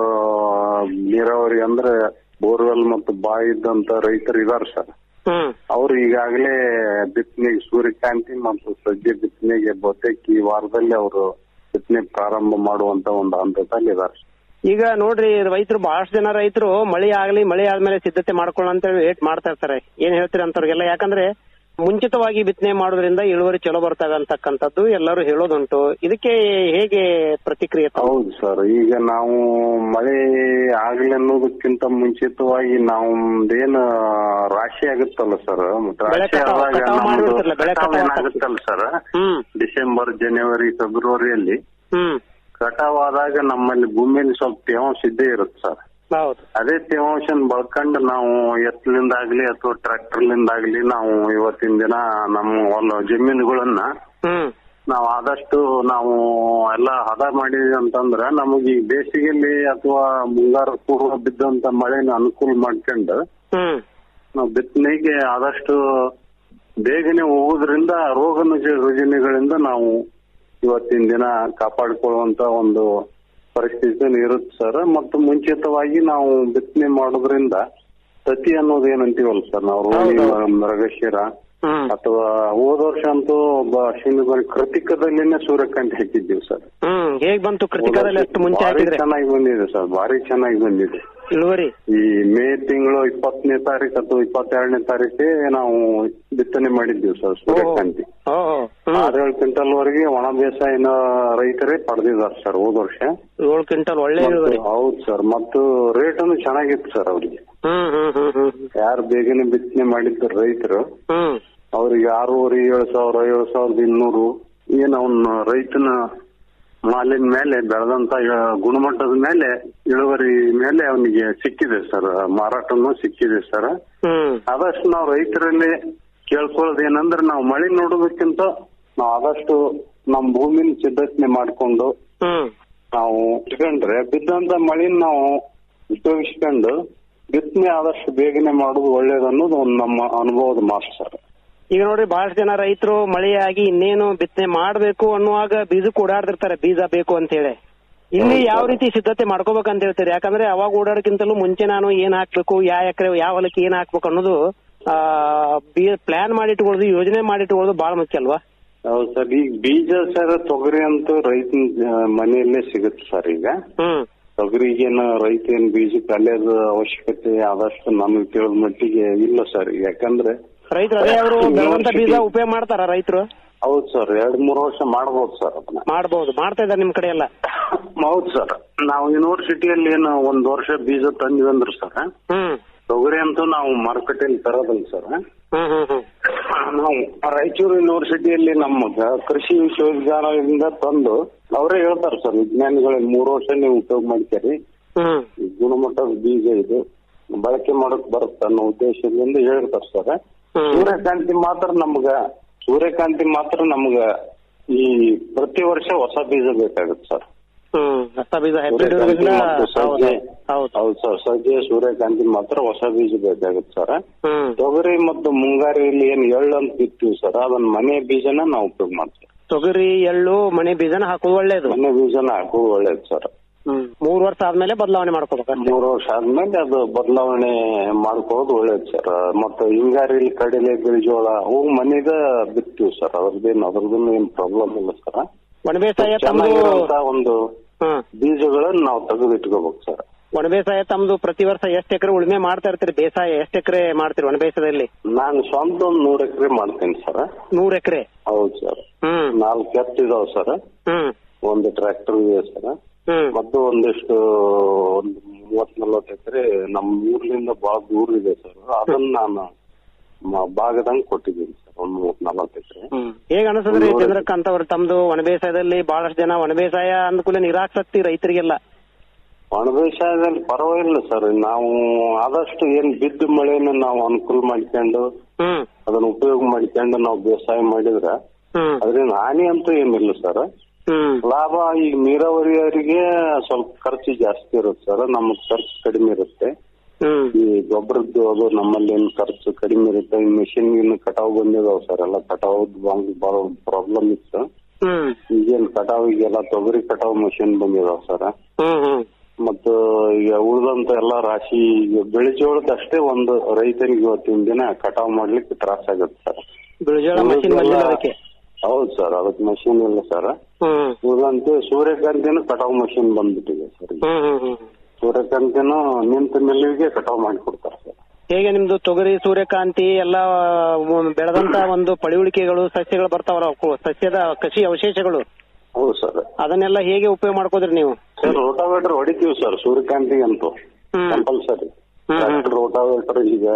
ನೀರಾವರಿ ಅಂದ್ರೆ ಬೋರ್ವೆಲ್ ಮತ್ತು ಬಾವಿ ಇದ್ದಂತ ರೈತರು ಇದಾರೆ ಸರ್ ಅವ್ರು ಈಗಾಗಲೇ ಬಿತ್ತನೆಗೆ ಸೂರ್ಯಕಾಂತಿ ಮತ್ತು ಸಜ್ಜೆ ಬಿತ್ತನೆಗೆ ಬಹುತೇಕ ಈ ವಾರದಲ್ಲಿ ಅವರು ಬಿತ್ತನೆ ಪ್ರಾರಂಭ ಮಾಡುವಂತ ಒಂದು ಹಂತದಲ್ಲಿ ಇದಾರೆ ಈಗ ನೋಡ್ರಿ ರೈತರು ಬಹಳಷ್ಟು ಜನ ರೈತರು ಮಳೆ ಆಗ್ಲಿ ಮಳೆ ಆದ್ಮೇಲೆ ಸಿದ್ಧತೆ ಮಾಡ್ಕೊಳ್ಳೋ ಅಂತ ಹೇಳಿ ವೇಟ್ ಮಾಡ್ತಾ ಇರ್ತಾರೆ ಏನ್ ಹೇಳ್ತೀರಿ ಅಂತವ್ರಿಗೆಲ್ಲ ಯಾಕಂದ್ರೆ ಮುಂಚಿತವಾಗಿ ಬಿತ್ತನೆ ಮಾಡೋದ್ರಿಂದ ಇಳುವರಿ ಚಲೋ ಬರ್ತವೆ ಅಂತಕ್ಕಂಥದ್ದು ಎಲ್ಲರೂ ಹೇಳೋದುಂಟು ಇದಕ್ಕೆ ಹೇಗೆ ಪ್ರತಿಕ್ರಿಯೆ ತಾವು? ಹೌದು ಸರ್ ಈಗ ನಾವು ಮಳೆ ಆಗ್ಲಿ ಅನ್ನೋದಕ್ಕಿಂತ ಮುಂಚಿತವಾಗಿ ನಾವು ಏನು ರಾಶಿ ಆಗುತ್ತಲ್ಲ ಸರ್ ಬೆಳೆ ರಾಶಿ ಕಟಾವ್- ಆದಾಗ ಕಟಾವ್ ನಮ್ದು ಮಾಡ್ಬಿಡ್ತಿರಲ್ಲ, ಬೆಳೆ ಕಟಾವ್ ಕಟಾವ್ ಏನಾಗುತ್ತಲ್ಲ ಸರ್ ಡಿಸೆಂಬರ್ ಜನವರಿ ಫೆಬ್ರವರಿಯಲ್ಲಿ ಕಟಾವ್ ಆದಾಗ ನಮ್ಮಲ್ಲಿ ಭೂಮಿಯಲ್ಲಿ ಸ್ವಲ್ಪ ತೇವಾಂಶ ಇದ್ದೇ ಇರುತ್ತೆ ಸರ್ ಹೌದು ಅದೇ ತೇವಾಂಶನ್ ಬಳಕೊಂಡು ನಾವು ಎತ್ತಲಿಂದಾಗ್ಲಿ ಅಥವಾ ಟ್ರ್ಯಾಕ್ಟರ್ಲಿಂದಾಗ್ಲಿ ನಾವು ಇವತ್ತಿನ ದಿನ ನಮ್ಮ ಹೊಲ ಜಮೀನುಗಳನ್ನ ನಾವು ಆದಷ್ಟು ನಾವು ಎಲ್ಲ ಹದ ಮಾಡಿದ್ವಿ ಅಂತಂದ್ರ ನಮಗೆ ಈ ಬೇಸಿಗೆಯಲ್ಲಿ ಅಥವಾ ಮುಂಗಾರು ಪೂರ್ವ ಬಿದ್ದಂತ ಮಳೆನ ಅನುಕೂಲ ಮಾಡ್ಕೊಂಡು ನಾವು ಬಿತ್ತನೆಗೆ ಆದಷ್ಟು ಬೇಗನೆ ಹೋಗೋದ್ರಿಂದ ರೋಗ ರುಜಿನಗಳಿಂದ ನಾವು ಇವತ್ತಿನ ದಿನ ಕಾಪಾಡಿಕೊಳ್ಳುವಂತ ಒಂದು ಪರಿಸ್ಥಿತಿ ಇರುತ್ತೆ ಸರ್ ಮತ್ತು ಮುಂಚಿತವಾಗಿ ನಾವು ಬಿತ್ತನೆ ಮಾಡೋದ್ರಿಂದ ಸತಿ ಅನ್ನೋದು ಏನಂತೀವಲ್ಲ ಸರ್ ನಾವು ರೋಣಿ ಮೃಗಶಿರ ಅಥವಾ ಹೋದ ವರ್ಷ ಅಂತೂ ಒಬ್ಬ ಅಶ್ವಿನಿ ಬರಿ ಕೃತಿಕದಲ್ಲಿನೇ ಸೂರ್ಯಕಾಂತಿ ಹಾಕಿದ್ದೀವಿ ಸರ್ ಹ್ಮ್ ಹೇಗ್ ಬಂತು ಕೃತಿಕದಲ್ಲಿ ಎಷ್ಟು ಮುಂಚೆ ಭಾರಿ ಹಾಕಿದ್ರೆ ಚೆನ್ನಾಗಿ ಬಂದಿದೆ ಸರ್ ಭಾರಿ ಚೆನ್ನಾಗಿ ಬಂದಿದೆ ಇಳುವರಿ ಈ ಮೇ ತಿಂಗಳು ಇಪ್ಪತ್ತನೇ ತಾರೀಕು ಅಥವಾ ಇಪ್ಪತ್ತೆರಡನೇ ತಾರೀಕೆ ನಾವು ಬಿತ್ತನೆ ಮಾಡಿದ್ದೀವಿ ಸರ್ ಸೂರ್ಯಕಾಂತಿ ಆರೇಳು ಕ್ವಿಂಟಲ್ ವರೆಗೆ ಒಣ ಬೇಸಾಯನ ರೈತರೇ ಪಡೆದಿದ್ದಾರೆ ಸರ್ ಹೋದ ವರ್ಷ ಏಳು ಕ್ವಿಂಟಲ್ ಒಳ್ಳೆ ಮತ್ತು- ಇಳುವರಿ ಹೌದು ಸರ್ ಮತ್ತು ರೇಟ್ ಅನ್ನು ಚೆನ್ನಾಗಿತ್ತು ಸರ್ ಅವ್ರಿಗೆ ಹ್ಮ್ ಹ್ಮ್ ಹ್ಮ್ ಹ್ಮ್ ಯಾರು ಬೇಗನೆ ಬಿತ್ತನೆ ಮಾಡಿದ್ರು ರೈತರು ಹ್ಮ್ ಅವ್ರಿಗೆ ಆರೂವರೆ ಏಳು ಸಾವಿರ ಏಳು ಸಾವಿರದ ಇನ್ನೂರು ಏನ್ ಅವನ ರೈತನ ಮಾಲಿನ ಮೇಲೆ ಬೆಳೆದಂತ ಇಳ- ಗುಣಮಟ್ಟದ ಮೇಲೆ ಇಳುವರಿ ಮೇಲೆ ಅವನಿಗೆ ಸಿಕ್ಕಿದೆ ಸರ್ ಮಾರಾಟನೂ ಸಿಕ್ಕಿದೆ ಸರ್ ಹ್ಮ್ ಆದಷ್ಟು ನಾವು ರೈತರಲ್ಲಿ ಕೇಳ್ಕೊಳ್ಳೋದು ಏನಂದ್ರೆ ನಾವು ಮಳೆ ನೋಡೋದಕ್ಕಿಂತ ನಾವು ಆದಷ್ಟು ನಮ್ಮ ಭೂಮಿನ ಸಿದ್ಧತೆ ಮಾಡ್ಕೊಂಡು ಹ್ಮ್ ನಾವು ಇಟ್ಕೊಂಡ್ರೆ ಬಿದ್ದಂತ ಮಳಿನ ನಾವು ಉಪಯೋಗಿಸ್ಕೊಂಡು ಬಿತ್ತನೆ ಆದಷ್ಟು ಬೇಗನೆ ಮಾಡೋದು ಒಳ್ಳೇದು ಅನ್ನೋದು ಒಂದು ನಮ್ಮ ಅನುಭವದ ಮಾತು ಸರ್ ಈಗ ನೋಡ್ರಿ ಬಹಳಷ್ಟು ಜನ ರೈತರು ಮಳೆಯಾಗಿ ಇನ್ನೇನು ಬಿತ್ತನೆ ಮಾಡ್ಬೇಕು ಅನ್ನುವಾಗ ಬೀಜಕ್ಕೆ ಓಡಾಡ್ತಿರ್ತಾರೆ ಬೀಜ ಬೇಕು ಅಂತ ಹೇಳಿ ಇಲ್ಲಿ ಯಾವ ರೀತಿ ಸಿದ್ಧತೆ ಮಾಡ್ಕೋಬೇಕಂತ ಹೇಳ್ತೀರಿ ಯಾಕಂದ್ರೆ ಅವಾಗ ಓಡಾಡಕ್ಕಿಂತಲೂ ಮುಂಚೆ ನಾನು ಏನ್ ಹಾಕ್ಬೇಕು ಯಾವ ಎಕರೆ ಯಾವ ಹೊಲಕ್ಕೆ ಏನ್ ಹಾಕ್ಬೇಕು ಅನ್ನೋದು ಆ ಪ್ಲಾನ್ ಮಾಡಿಟ್ಕೊಳ್ಳೋದು ಯೋಜನೆ ಮಾಡಿಟ್ಕೊಳ್ಳೋದು ಬಹಳ ಮುಖ್ಯ ಅಲ್ವಾ ಹೌದು ಸರ್ ಈಗ ಬೀಜ ಸರ್ ತೊಗರಿ ಅಂತೂ ರೈತನ ಆ, ಮನೆಯಲ್ಲೇ ಸಿಗುತ್ತೆ ಸರ್ ಈಗ ಹ್ಮ್ ತೊಗರಿಗೇನು ರೈತ ಏನ್ ಬೀಜಕ್ಕೆ ಅಲ್ಲೇದ ಅವಶ್ಯಕತೆ ಆದಷ್ಟು ನಮಗೆ ತಿಳಿದ ಮಟ್ಟಿಗೆ ಇಲ್ಲ ಸರ್ ಯಾಕಂದ್ರೆ ರೈತರು ಅದೇ ಅವರು ಬೆಳೆದಂತ ಬೀಜ ಉಪಯೋಗ ಮಾಡ್ತಾರ ರೈತರು ಹೌದು ಸರ್ ಎರಡ್ ಮೂರು ವರ್ಷ ಮಾಡ್ಬೋದು ಸರ್ ಅದನ್ನ ಮಾಡ್ಬೋದು ಮಾಡ್ತಾ ಇದ್ದಾರೆ ನಿಮ್ ಕಡೆ ಎಲ್ಲ ಹೌದು ಸರ್ ನಾವು ಯೂನಿವರ್ಸಿಟಿಯಲ್ಲಿ ಏನು ಒಂದ್ ವರ್ಷ ಬೀಜ ತಂದ್ವಿ ಅಂದ್ರೆ ಸರ್ ಹ್ಮ್ ತೊಗರಿ ಅಂತೂ ನಾವು ಮಾರುಕಟ್ಟೆಯಲ್ಲಿ ತರೋದಿಲ್ಲ ಸರ್ ಹ್ಮ್ ಹ್ಮ್ ಹ್ಮ್ ನಾವು ರಾಯಚೂರು ಯೂನಿವರ್ಸಿಟಿಯಲ್ಲಿ ನಮ್ಮ ಗ- ಕೃಷಿ ವಿಶ್ವವಿದ್ಯಾಲಯದಿಂದ ತಂದು ಅವರೇ ಹೇಳ್ತಾರೆ ಸರ್ ವಿಜ್ಞಾನಿಗಳು ಮೂರು ವರ್ಷ ನೀವು ಉಪಯೋಗ ಮಾಡ್ತೀರಿ ಹ್ಮ್ ಈ ಗುಣಮಟ್ಟದ ಬೀಜ ಇದು ಬಳಕೆ ಮಾಡಕ್ ಬರುತ್ತೆ ಅನ್ನೋ ಉದ್ದೇಶದಿಂದ ಹೇಳ್ತಾರೆ ಸರ್ ಸೂರ್ಯಕಾಂತಿ ಮಾತ್ರ ನಮ್ಗ ಸೂರ್ಯಕಾಂತಿ ಮಾತ್ರ ನಮ್ಗ ಈ ಪ್ರತಿ ವರ್ಷ ಹೊಸ ಬೀಜ ಬೇಕಾಗುತ್ತೆ ಸರ್ ಹ್ಮ್ ಹೊಸ ಬೀಜ ಹೈಬ್ರಿಡ್ ಸೂರ್ಯಕಾಂತಿ ಮತ್ತು ಸಜ್ಜೆ ಹೌದು ಹೌದು ಸರ್ ಸಜ್ಜೆ ಸೂರ್ಯಕಾಂತಿ ಮಾತ್ರ ಹೊಸ ಬೀಜ ಬೇಕಾಗುತ್ತೆ ಸರ್ ಹ್ಮ್ ತೊಗರಿ ಮತ್ತು ಮುಂಗಾರಿಯಲ್ಲಿ ಏನ್ ಎಳ್ಳು ಅಂತ ಬಿತ್ತೀವಿ ಸರ್ ಅದನ್ನ ಮನೆ ಬೀಜನ ನಾವು ಉಪಯೋಗ ಮಾಡ್ತೀವಿ ತೊಗರಿ ಎಳ್ಳು ಮನೆ ಬೀಜನ ಹಾಕೋದು ಒಳ್ಳೇದು ಮನೆ ಬೀಜನ ಹಾಕೋದು ಒಳ್ಳೇದು ಸರ್ ಹ್ಮ್ ಮೂರ್ ವರ್ಷ ಆದ್ಮೇಲೆ ಬದಲಾವಣೆ ಮಾಡ್ಕೋಬೇಕು ಮೂರು ವರ್ಷ ಆದ್ಮೇಲೆ ಅದು ಬದಲಾವಣೆ ಮಾಡ್ಕೊಳ್ಳೋದು ಒಳ್ಳೇದು ಸರ್ ಮತ್ತೆ ಹಿಂಗಾರಿಲಿ ಕಡಲೆ ಗಿಳಿಜೋಳ ಅವು ಮನೆಗ ಬಿತ್ತೀವಿ ಸರ್ ಅದ್ರದ್ದೇನು ಅದ್ರದ್ದು ಏನ್ ಪ್ರಾಬ್ಲಮ್ ಇಲ್ಲ ಸರ್ ಒಣ ಬೇಸಾಯ ತಮ್ದು ಚೆನ್ನಾಗಿರುವಂತ ಒಂದು ಬೀಜಗಳನ್ನ ನಾವು ತೆಗೆದು ಇಟ್ಕೋಬೇಕು ಸರ್ ಒಣ ಬೇಸಾಯ ತಮ್ದು ಪ್ರತಿ ವರ್ಷ ಎಷ್ಟ್ ಎಕರೆ ಉಳುಮೆ ಮಾಡ್ತಾ ಇರ್ತೀರಿ ಬೇಸಾಯ ಎಷ್ಟ್ ಎಕರೆ ಮಾಡ್ತೀರಿ ಒಣ ಬೇಸಾಯದಲ್ಲಿ ನಾನು ಸ್ವಂತ ಒಂದ್ ನೂರ್ ಎಕರೆ ಮಾಡ್ತೇನೆ ಸರ್ ನೂರ್ ಎಕರೆ ಹೌದು ಸರ್ ನಾಲ್ಕು ಎತ್ತು ಇದಾವ್ ಸರ್ ಹ್ಮ್ ಒಂದು ಟ್ರ್ಯಾಕ್ಟರ್ ಇದೆ ಸರ್ ಹ್ಮ್ ಮತ್ತು ಒಂದಿಷ್ಟು ಒಂದು ಮೂವತ್ ನಲ್ವತ್ತು ಎಕರೆ ನಮ್ಮ ಊರ್ಲಿಂದ ಬಹಳ ದೂರ ಇದೆ ಸರ್ ಅದನ್ನ ನಾನು ಮ- ಭಾಗದಂಗ್ ಕೊಟ್ಟಿದ್ದೀನಿ ಸರ್ ಒಂದ್ ಮೂವತ್ ನಲ್ವತ್ತು ಎಕರೆ ಹೇಗ್ ಅನಿಸ್ತದ್ರಿ ಚಂದ್ರಕಾಂತ್ ಅವ್ರ ತಮ್ದು ಒಣ ಬೇಸಾಯದಲ್ಲಿ ಬಹಳಷ್ಟು ಜನ ಒಣ ಬೇಸಾಯ ಅಂದ್ಕೂಲೆ ನಿರಾಸಕ್ತಿ ರೈತರಿಗೆಲ್ಲ ಒಣ ಬೇಸಾಯದಲ್ಲಿ ಪರವಾಗಿಲ್ಲ ಸರ್ ನಾವು ಆದಷ್ಟು ಏನ್ ಬಿದ್ದ ಮಳೆನ ನಾವು ಅನುಕೂಲ ಮಾಡ್ಕೊಂಡು ಹ್ಮ್ ಅದನ್ನ ಉಪಯೋಗ ಮಾಡ್ಕೊಂಡು ನಾವು ಬೇಸಾಯ ಮಾಡಿದ್ರೆ ಹ್ಮ್ ಅದರಿಂದ ಹಾನಿ ಅಂತೂ ಏನಿಲ್ಲ ಸರ್ ಹ್ಮ್ ಲಾಭ ಈಗ ನೀರಾವರಿಯವರಿಗೆ ಸ್ವಲ್ಪ ಖರ್ಚು ಜಾಸ್ತಿ ಇರುತ್ತೆ ಸರ್ ನಮಗ್ ಖರ್ಚು ಕಡಿಮೆ ಇರುತ್ತೆ ಹ್ಮ್ ಈ ಗೊಬ್ಬರದ್ದು ಅದು ನಮ್ಮಲ್ಲಿ ಏನ್ ಖರ್ಚು ಕಡಿಮೆ ಇರುತ್ತೆ ಈ ಮೆಷಿನ್ ಇನ್ನು ಕಟಾವ್ ಬಂದಿದಾವ್ ಸರ್ ಎಲ್ಲ ಕಟಾವ್ ಬಹಳ ಪ್ರಾಬ್ಲಮ್ ಇತ್ತು ಹ್ಮ್ ಈಗೇನ್ ಕಟಾವಿಗೆಲ್ಲ ತೊಗರಿ ಕಟಾವ್ ಮೆಷಿನ್ ಬಂದಿದಾವ್ ಸರ್ ಹ್ಮ್ ಹ್ಮ್ ಮತ್ತು ಈಗ ಉಳಿದಂತ ಎಲ್ಲ ರಾಶಿ ಈಗ ಬೆಳೆಜೋಳದ ಅಷ್ಟೇ ಒಂದು ರೈತನಿಗೆ ಇವತ್ತಿನ ದಿನ ಕಟಾವ್ ಮಾಡ್ಲಿಕ್ಕೆ ತ್ರಾಸ ಆಗುತ್ತೆ ಸರ್ ಬಿಳಿಜೋಳ ಮಷಿನ್ ಬಂದಿಲ್ಲ ಅದಕ್ಕೆ ಹೌದು ಸರ್ ಅದಕ್ಕೆ ಮಷಿನ್ ಇಲ್ಲ ಸರ್ ಹ್ಮ್ ಉಳಿದಂತೆ ಸೂರ್ಯಕಾಂತಿನೂ ಕಟಾವ್ ಮಷಿನ್ ಬಂದ್ಬಿಟ್ಟಿದೆ ಸರ್ ಈಗ. ಹ್ಮ್ ಹ್ಮ್ ಹ್ಮ್ ಸೂರ್ಯಕಾಂತಿನೂ ನಿಂತ ಮೆಲ್ಲಿಗೆ ಕಟಾವ್ ಮಾಡಿ ಕೊಡ್ತಾರೆ ಸರ್ ಹೇಗೆ ನಿಮ್ದು ತೊಗರಿ ಸೂರ್ಯಕಾಂತಿ ಎಲ್ಲ ಮ್, ಬೆಳೆದಂತ ಒಂದು ಪಳಿಯುಳಿಕೆಗಳು ಸಸ್ಯಗಳು ಬರ್ತಾವಲ್ಲ ಅವು ಸಸ್ಯದ ಕೃಷಿ ಅವಶೇಷಗಳು ಹೌದು ಸರ್ ಅದನ್ನೆಲ್ಲ ಹೇಗೆ ಉಪಯೋಗ ಮಾಡ್ಕೋದ್ರಿ ನೀವು ಸರ್ ರೋಟಾವೇಟರ್ ಹೊಡಿತೀವಿ ಸರ್ ಸೂರ್ಯಕಾಂತಿಗೆ ಅಂತೂ ಕಂಪಲ್ಸರಿ ಟ್ರಾಕ್ಟರ್ ರೋಟಾವೇಟರ್ ಈಗ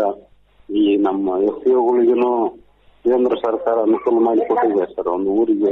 ಈ ನಮ್ಮ ಎಫ್ ಗಳಿಗೂ ಕೇಂದ್ರ ಸರ್ಕಾರ ಅನುಕೂಲ ಮಾಡಿ ಕೊಟ್ಟಿದೆ ಸರ್ ಒಂದು ಊರಿಗೆ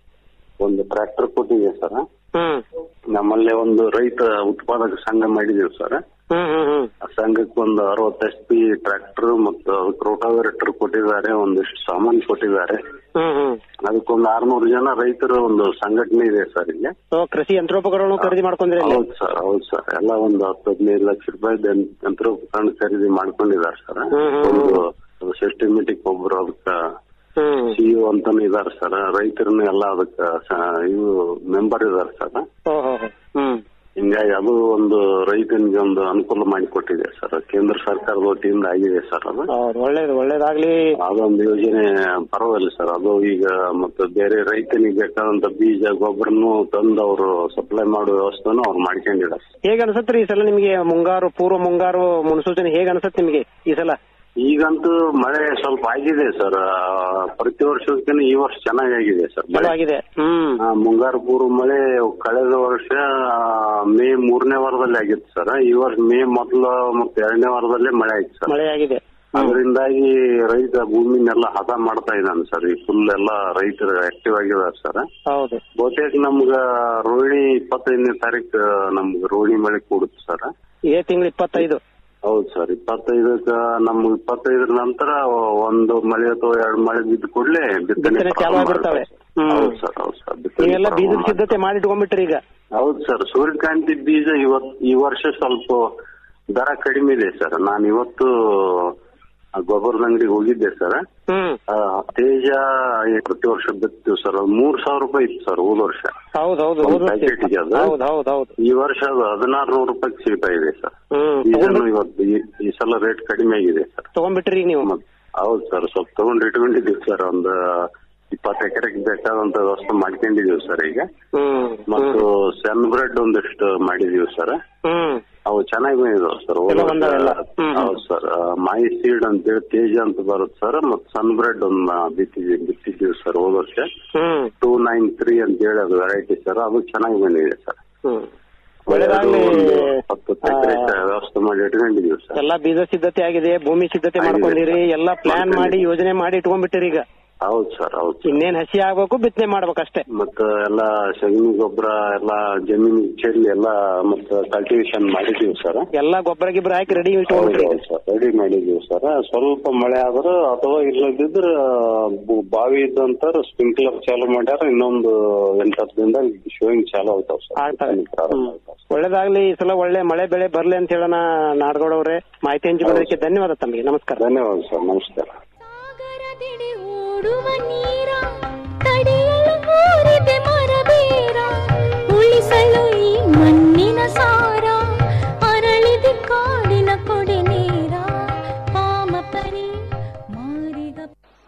ಒಂದು ಟ್ರ್ಯಾಕ್ಟರ್ ಕೊಟ್ಟಿದೆ ಸರ್ ಹ್ಮ್ ನಮ್ಮಲ್ಲೇ ಒಂದು ರೈತ ಉತ್ಪಾದಕ ಸಂಘ ಮಾಡಿದೀವಿ ಸರ್ ಹ್ಮ್ ಹ್ಮ್ ಹ್ಮ್ ಆ ಸಂಘಕ್ಕೆ ಒಂದು ಅರವತ್ತು ಎಚ್ ಪಿ ಟ್ರ್ಯಾಕ್ಟರ್ ಮತ್ತು ಅದಕ್ಕೆ ರೋಟಾವೇಟರ್ ಕೊಟ್ಟಿದ್ದಾರೆ ಒಂದಿಷ್ಟು ಸಾಮಾನು ಕೊಟ್ಟಿದ್ದಾರೆ ಹ್ಮ್ ಹ್ಮ್ ಅದಕ್ಕೊಂದು ಆರ್ನೂರು ಜನ ರೈತರ ಒಂದು ಸಂಘಟನೆ ಇದೆ ಸರ್ ಇಲ್ಲಿ ಸೊ ಕೃಷಿ ಯಂತ್ರೋಪಕರಣಗಳು ಖರೀದಿ ಮಾಡ್ಕೊಂಡ್ರಿ ಅಲ್ಲಿ ಹೌದು ಸರ್ ಹೌದು ಸರ್ ಎಲ್ಲ ಒಂದು ಹತ್ತು ಹದಿನೈದು ಲಕ್ಷ ರೂಪಾಯಿ ಯಂತ್ರೋಪಕರಣ ಖರೀದಿ ಮಾಡ್ಕೊಂಡಿದ್ದಾರೆ ಸರ್ ಹ್ಮ್, ಹ್ಮ್, ಒಂದು ಸಿಸ್ಟಮೆಟಿಕ್ ಒಬ್ರು ಅದಕ್ಕ ಸಿಇಒ ಅಂತಾನು ಇದಾರೆ ಸರ್ ರೈತರನ್ನ ಎಲ್ಲ ಅದಕ್ಕೆ ಇವು ಮೆಂಬರ್ ಇದಾರೆ ಸರ್ ಹ್ಮ್ ಹಿಂಗಾಗಿ ಅದು ಒಂದು ರೈತನಿಗೆ ಒಂದು ಅನುಕೂಲ ಮಾಡಿಕೊಟ್ಟಿದೆ ಸರ್ ಕೇಂದ್ರ ಸರ್ಕಾರದ ವತಿಯಿಂದ ಆಗಿದೆ ಸರ್ ಅದು ಹೌದು ಒಳ್ಳೇದು ಒಳ್ಳೇದಾಗ್ಲಿ ಅದೊಂದು ಯೋಜನೆ ಪರವಾಗಿಲ್ಲ ಸರ್ ಅದು ಈಗ ಮತ್ತೆ ಬೇರೆ ರೈತನಿಗೆ ಬೇಕಾದಂತ ಬೀಜ ಗೊಬ್ಬರನು ತಂದು ಅವರು ಸಪ್ಲೈ ಮಾಡೋ ವ್ಯವಸ್ಥೆನೂ ಅವ್ರು ಮಾಡ್ಕೊಂಡಿದ್ದಾರೆ ಹೇಗ ಅನ್ಸತ್ರಿ ಈ ಸಲ ನಿಮಗೆ ಮುಂಗಾರು ಪೂರ್ವ ಮುಂಗಾರು ಮುನ್ಸೂಚನೆ ಹೇಗ ಅನ್ಸತ್ ನಿಮಗೆ ಈ ಸಲ ಈಗಂತೂ ಮಳೆ ಸ್ವಲ್ಪ ಆಗಿದೆ ಸರ್ ಪ್ರತಿ ವರ್ಷಕ್ಕಿಂತ ಈ ವರ್ಷ ಚೆನ್ನಾಗಾಗಿದೆ ಸರ್ ಚಲೋ ಆಗಿದೆ ಹ್ಮ್ ಆ, ಮುಂಗಾರು ಪೂರ್ವ ಮಳೆ ಕಳೆದ ವರ್ಷ ಆ, ಮೇ ಮೂರನೇ ವಾರದಲ್ಲಿ ಆಗಿತ್ತು ಸರ್ ಈ ವರ್ಷ ಮೇ ಮೊದಲ ಮತ್ತೆ ಎರಡನೇ ವಾರದಲ್ಲೇ ಮಳೆ ಆಯ್ತು ಸರ್ ಮಳೆ ಆಗಿದೆ ಅದರಿಂದಾಗಿ ರೈತ ಭೂಮಿನೆಲ್ಲ ಹದ ಮಾಡ್ತಾ ಇದ್ದಾನೆ ಸರ್ ಈ ಫುಲ್ ಎಲ್ಲ ರೈತರು ಆಕ್ಟಿವ್ ಆಗಿದ್ದಾರೆ ಸರ್ ಹೌದು ಬಹುತೇಕ ನಮ್ಗ ರೋಹಿಣಿ ಇಪ್ಪತ್ತೈದನೇ ತಾರೀಕು ನಮ್ಗೆ ರೋಹಿಣಿ ಮಳೆ ಕೂಡುತ್ತೆ ಸರ್ ಇದೇ ತಿಂಗಳು ಇಪ್ಪತ್ತೈದು ಹೌದು ಸರ್ ಇಪ್ಪತ್ತೈದಕ್ಕ ನಮ್ಗೆ ಇಪ್ಪತ್ತೈದರ ನಂತರ ಒಂದು ಮಳೆ ಅಥವಾ ಎರಡು ಮಳೆ ಬಿದ್ದ ಕೂಡಲೇ ಬಿತ್ತನೆ ಬಿತ್ತನೆ ಚಾಲು ಪ್ರಾರಂಭ ಆಗಿರ್ತವೆ ಆಗುತ್ತೆ. ಹೌದು ಸರ್ ಹೌದು ಸರ್ ಬಿತ್ತನೆ ನೀವೆಲ್ಲ ಪ್ರಾರಂಭ ಬೀಜದ ಸಿದ್ಧತೆ ಮಾಡಿ ಇಟ್ಕೊಂಡ್ಬಿಟ್ರಿ ಈಗ ಹೌದು ಸರ್ ಸೂರ್ಯಕಾಂತಿ ಬೀಜ ಇವತ್ ಈ ವರ್ಷ ಸ್ವಲ್ಪ ದರ ಕಡಿಮೆ ಇದೆ ಸರ್ ನಾನು ಇವತ್ತು ಆ ಗೊಬ್ಬರದ ಅಂಗಡಿಗೆ ಹೋಗಿದ್ದೆ ಸರ್ ಆ, ತೇಜ ಪ್ರತಿ ವರ್ಷ ಬಿತ್ತೀವಿ ಸರ್ ಅದು ಮೂರ್ ಸಾವಿರ ರೂಪಾಯಿ ಇತ್ತು ಸರ್ ಹೋದ ವರ್ಷ ಹೌದು ಹೌದು ಒಂದು ಹೌದು ಪ್ಯಾಕೆಟ್ಗೆ ಅದು ಹೌದು ಹೌದು ಹೌದು ಈ ವರ್ಷ ಅದು ಹದಿನಾರು ನೂರು ರೂಪಾಯಿಗೆ ಸಿಗ್ತಾ ಇದೆ ಸರ್ ಹ್ಮ್ ಬೀಜನು ಇವತ್ತು ಈ- ಈ ಸಲ ರೇಟ್ ಕಡಿಮೆ ಆಗಿದೆ ಸರ್ ತಗೊಂಡ್ಬಿಟ್ರಿ ಈಗ ನೀವು ಹೌದು ಸರ್ ಸ್ವಲ್ಪ ತಗೊಂಡು ಇಟ್ಕೊಂಡಿದ್ದೀವಿ ಸರ್ ಒಂದು ಇಪ್ಪತ್ತು ಎಕರೆಗೆ ಬೇಕಾದಂತ ವ್ಯವಸ್ಥೆ ಮಾಡ್ಕೊಂಡಿದೀವಿ ಸರ್ ಈಗ ಹ್ಮ್ ಮತ್ತು ಸನ್ ಬ್ರೆಡ್ ಒಂದಿಷ್ಟು ಮಾಡಿದೀವಿ ಸರ್ ಹ್ಮ್ ಅವು ಚೆನ್ನಾಗಿ ಬಂದಿದಾವೆ ಸರ್ ಎಲ್ಲ ಬಂದವೆಲ್ಲ. ಹ್ಮ್. ಹೌದು ಸರ್ ಮಾಯಿ ಸೀಡ್ ಅಂತೇಳಿ ತೇಜ ಅಂತ ಬರುತ್ತೆ ಸರ್ ಮತ್ತು ಸನ್ ಬ್ರೆಡ್ ಒಂದು ಬಿತ್ತಿದ್ದೀವಿ ಬಿತ್ತಿದ್ದೀವಿ ಸರ್ ಹೋದ ವರ್ಷ ಹ್ಮ್ ಟೂ ನೈನ್ ತ್ರೀ ಅಂತ ಹೇಳಿ ಅದು ವೆರೈಟಿ ಸರ್ ಅದು ಚೆನ್ನಾಗಿ ಬಂದಿದೆ ಸರ್ ಹ್ಮ್ ಒಳ್ಳೆದಾಗ್ಲಿ ಒಂದು ಹತ್ತು ಎಕರೆ ವ್ಯವಸ್ಥೆ ಮಾಡಿ ಇಟ್ಕೊಂಡಿದೀವಿ ಸರ್ ಎಲ್ಲಾ ಬೀಜ ಸಿದ್ಧತೆ ಆಗಿದೆ ಭೂಮಿ ಸಿದ್ಧತೆ ಆಗಿದೆ. ಮಾಡ್ಕೊಂಡಿರಿ ಎಲ್ಲಾ ಪ್ಲಾನ್ ಮಾಡಿ ಮಾಡ್ಕೊಂಡಿದ್ದೀವಿ. ಯೋಜನೆ ಮಾಡಿ ಇಟ್ಕೊಂಡ್ಬಿಟ್ಟಿರಿ ಈಗ ಹೌದು ಸರ್ ಹೌದು ಇನ್ನೇನ್ ಹಸಿ ಆಗ್ಬೇಕು ಬಿತ್ತನೆ ಮಾಡ್ಬೇಕಷ್ಟೇ ಮತ್ತ ಎಲ್ಲ ಸಗಣಿ ಗೊಬ್ಬರ ಎಲ್ಲ ಜಮೀನ್ ಚೆಲ್ಲಿ ಎಲ್ಲ ಮತ್ತ ಕಲ್ಟಿವೇಶನ್ ಮಾಡಿದೀವಿ ಸರ್ ಎಲ್ಲಾ ಗೊಬ್ಬರ ಗಿಬ್ಬರ ಹಾಕಿ ರೆಡಿ ಇಟ್ಕೊಂಡ್ಬಿಟ್ರಿ ಈಗ. ಸರ್ ರೆಡಿ ಮಾಡಿದೀವಿ ಸರ್ ಸ್ವಲ್ಪ ಮಳೆ ಆದ್ರ ಅಥವಾ ಇಲ್ಲದಿದ್ರ ಬು- ಬಾವಿ ಇದ್ದಂತಾರ ಸ್ಪ್ರಿಂಕ್ಲರ್ ಚಾಲು ಮಾಡ್ಯಾರ ಇನ್ನೊಂದು ಎಂಟು ಹತ್ತು ದಿನದಾಗ ಶೋಯಿಂಗ್ ಚಾಲು ಆಗ್ತಾವ ಸರ್ ಒಳ್ಳೇದಾಗ್ಲಿ ಈ ಸಲ ಒಳ್ಳೆ ಮಳೆ ಬೆಳೆ ಬರ್ಲಿ ಅಂತ ಹೇಳೋಣ ನಾಡಗೌಡವ್ರೆ ಮಾಹಿತಿ ಹಂಚಿಕೊಳ್ಳೋದಕ್ಕೆ ಧನ್ಯವಾದ ತಮಗೆ ನಮಸ್ಕಾರ ಧನ್ಯವಾದ ಸರ್ ನಮಸ್ಕಾರ ಓಡುವ ನೀರ ತಡೆಯಲು ಕೋರಿದೆ ಮರಬೇರ ಉಳಿಸಲು ಈ ಮಣ್ಣಿನ ಸಾರ ಅರಳಿದೆ ಕಾಡಿನ ಕೊಡೆ ನೀರ ಪಾಮಪರಿ ಮಾರಿಗ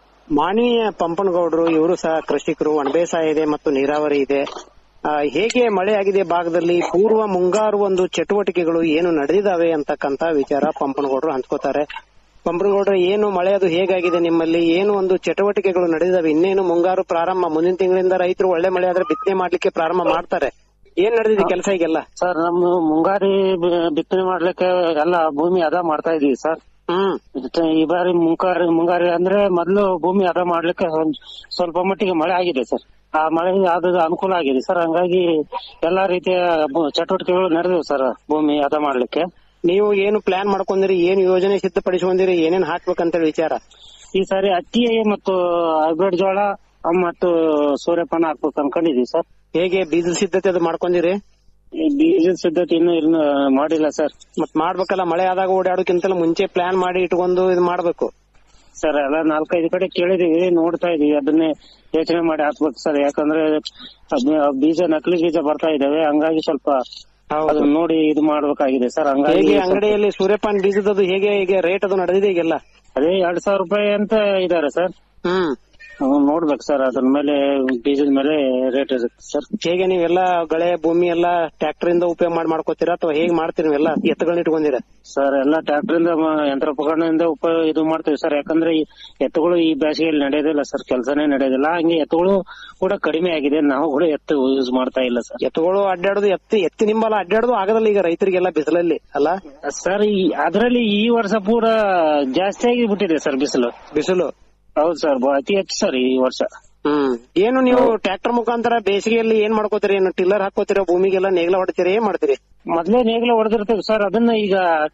ಮಾನವೀಯ ಪಂಪನಗೌಡರು ಇವರು ಸಹ ಕೃಷಿಕರು ಒಣಬೇಸಾಯ ಇದೆ ಮತ್ತು ನೀರಾವರಿ ಇದೆ ಆ, ಹೇಗೆ ಮಳೆ ಆಗಿದೆ ಭಾಗದಲ್ಲಿ ಪೂರ್ವ ಮುಂಗಾರು ಒಂದು ಚಟುವಟಿಕೆಗಳು ಏನು ನಡೆದಿದಾವೆ ಅಂತಕ್ಕಂತ ವಿಚಾರ ಪಂಪನಗೌಡರು ಹಂಚ್ಕೋತಾರೆ ಪಂಪನಗೌಡರು ಏನು ಮಳೆ ಅದು ಹೇಗಾಗಿದೆ ನಿಮ್ಮಲ್ಲಿ ಏನು ಒಂದು ಚಟುವಟಿಕೆಗಳು ನಡೆದಿದಾವೆ ಇನ್ನೇನು ಮುಂಗಾರು ಪ್ರಾರಂಭ ಮುಂದಿನ ತಿಂಗಳಿಂದ ರೈತರು ಒಳ್ಳೆ ಮಳೆ ಆದ್ರೆ ಬಿತ್ತನೆ ಮಾಡ್ಲಿಕ್ಕೆ ಪ್ರಾರಂಭ ಮಾಡ್ತಾರೆ ಏನ್ ನಡೆದಿದೆ ಕೆಲಸ ಈಗೆಲ್ಲ ಸರ್ ನಮ್ಮ ಮುಂಗಾರಿ ಬಿ- ಬಿತ್ತನೆ ಮಾಡ್ಲಿಕ್ಕೆ ಎಲ್ಲ ಭೂಮಿ ಅದ ಮಾಡ್ತಾ ಇದೀವಿ ಸರ್ ಹ್ಮ್ ಈ ಬಾರಿ ಮುಂಗಾರಿ ಮುಂಗಾರಿ ಅಂದ್ರೆ ಮೊದಲು ಭೂಮಿ ಅದ ಮಾಡ್ಲಿಕ್ಕೆ ಒಂದ್ ಸ್ವಲ್ಪ ಮಟ್ಟಿಗೆ ಮಳೆ ಆಗಿದೆ ಸರ್ ಆ ಮಳೆ ಆದ ಅನುಕೂಲ ಆಗಿದೆ ಸರ್ ಹಂಗಾಗಿ ಎಲ್ಲಾ ರೀತಿಯ ಬು- ಚಟುವಟಿಕೆಗಳು ನಡೆದಿವೆ ಸರ್ ಭೂಮಿ ಅದ ಮಾಡ್ಲಿಕ್ಕೆ ನೀವು ಏನು ಪ್ಲಾನ್ ಮಾಡ್ಕೊಂಡಿರಿ ಏನು ಯೋಜನೆ ಸಿದ್ಧಪಡಿಸ್ಕೊಂಡಿರಿ ಏನೇನ್ ಹಾಕ್ಬೇಕಂತ ವಿಚಾರ ಈ ಸಾರಿ ಹತ್ತಿ ಮತ್ತು ಹೈಬ್ರಿಡ್ ಜೋಳ ಮತ್ತು ಸೂರ್ಯಪಾನ ಹಾಕ್ಬೇಕು ಅನ್ಕೊಂಡಿದೀವಿ ಸರ್ ಹೇಗೆ ಬೀಜದ ಸಿದ್ಧತೆ ಅದು ಮಾಡ್ಕೊಂಡಿರಿ ಈ ಬೀಜದ ಸಿದ್ಧತೆ ಇನ್ನೂ ಇನ್ನು ಮಾಡಿಲ್ಲ ಸರ್ ಮತ್ ಮಾಡ್ಬೇಕಲ್ಲ ಮಳೆ ಆದಾಗ ಓಡಾಡೋಕ್ಕಿಂತಲೂ ಮುಂಚೆ ಪ್ಲಾನ್ ಮಾಡಿ ಇಟ್ಕೊಂಡು ಇದು ಮಾಡ್ಬೇಕು ಸರ್ ಎಲ್ಲ ನಾಲ್ಕೈದು ಕಡೆ ಕೇಳಿದೀವಿ ನೋಡ್ತಾ ಇದೀವಿ ಅದನ್ನೇ ಯೋಚನೆ ಮಾಡಿ ಹಾಕ್ಬೇಕು ಸರ್ ಯಾಕಂದ್ರೆ ಅದ್- ಬೀಜ ನಕಲಿ ಬೀಜ ಬರ್ತಾ ಇದಾವೆ ಹಂಗಾಗಿ ಸ್ವಲ್ಪ ಅದನ್ನ ನೋಡಿ ಇದು ಮಾಡ್ಬೇಕಾಗಿದೆ ಸರ್ ಹಂಗಾಗಿ ಹೇಗೆ ಸ್ವಲ್ಪ- ಅಂಗಡಿಯಲ್ಲಿ ಸೂರ್ಯಪಾನ್ ಬೀಜದದು ಹೇಗೆ ಈಗ ರೇಟ್ ಅದು ನಡೆದಿದೆ ಈಗೆಲ್ಲ ಅದೇ ಎರಡ್ ಸಾವಿರ ರೂಪಾಯಿ ಅಂತ ಇದಾರೆ ಸರ್ ಹ್ಮ್ ನೋಡ್ಬೇಕು ಸರ್ ಅದ್ರ ಮೇಲೆ ಬೀಜದ ಮೇಲೆ ರೇಟ್ ಇರುತ್ತೆ ಸರ್ ಹೇಗೆ ನೀವೆಲ್ಲ ಗಳೆ ಭೂಮಿ ಎಲ್ಲ ಟ್ರ್ಯಾಕ್ಟರ್ ಇಂದ ಉಪಯೋಗ ಮಾಡಿ ಮಾಡ್ಕೋತೀರಾ ಅಥವಾ ಹೇಗ್ ಮಾಡ್ತೀರಿ ನೀವೆಲ್ಲ ಎತ್ತುಗಳನ್ನ ಇಟ್ಕೊಂಡಿರಾ ಸರ್ ಎಲ್ಲ ಟ್ರ್ಯಾಕ್ಟರ್ ಇಂದ ಮ- ಯಂತ್ರೋಪಕರಣದಿಂದ ಉಪ ಇದು ಮಾಡ್ತೀವಿ ಸರ್ ಯಾಕಂದ್ರೆ ಈ ಎತ್ತುಗಳು ಈ ಬೇಸಿಗೆಯಲ್ಲಿ ನಡೆಯೋದಿಲ್ಲ ಸರ್ ಕೆಲಸನೇ ನಡೆಯೋದಿಲ್ಲ ಹಂಗೆ ಎತ್ತುಗಳು ಕೂಡ ಕಡಿಮೆ ಆಗಿದೆ ನಾವು ಕೂಡ ಎತ್ತು ಯೂಸ್ ಮಾಡ್ತಾ ಇಲ್ಲ ಸರ್ ಎತ್ತುಗಳು ಅಡ್ಡಾಡೋದು ಎತ್ತಿ ಎತ್ತಿ ನಿಂಬಲ್ಲ ಅಡ್ಡಾಡೋದು ಆಗದಲ್ಲ ಈಗ ರೈತರಿಗೆಲ್ಲ ಬಿಸಿಲಲ್ಲಿ ಅಲ್ಲ ಸರ್ ಈ ಅದರಲ್ಲಿ ಈ ವರ್ಷ ಪೂರ ಜಾಸ್ತಿ ಆಗಿ ಬಿಟ್ಟಿದೆ ಸರ್ ಬಿಸಿಲು ಬಿಸಿಲು ಹೌದು ಸರ್ ಅತಿ ಹೆಚ್ಚು ಸರ್ ಈ ವರ್ಷ ಹ್ಮ್ ಏನು ನೀವು ಟ್ರ್ಯಾಕ್ಟರ್ ಮುಖಾಂತರ ಬೇಸಿಗೆಯಲ್ಲಿ ಏನ್ ಮಾಡ್ಕೋತೀರಿ ಏನು ಟಿಲ್ಲರ್ ಹಾಕೋತೀರಾ ಭೂಮಿಗೆಲ್ಲ ನೇಗ್ಲ ಹೊಡ್ತೀರಿ ಏನ್ ಮಾಡ್ತೀರಿ ಮೊದ್ಲೇ ನೇಗಿಲ ಹೊಡೆದಿರ್ತೇವೆ ಸರ್ ಅದನ್ನ ಈಗ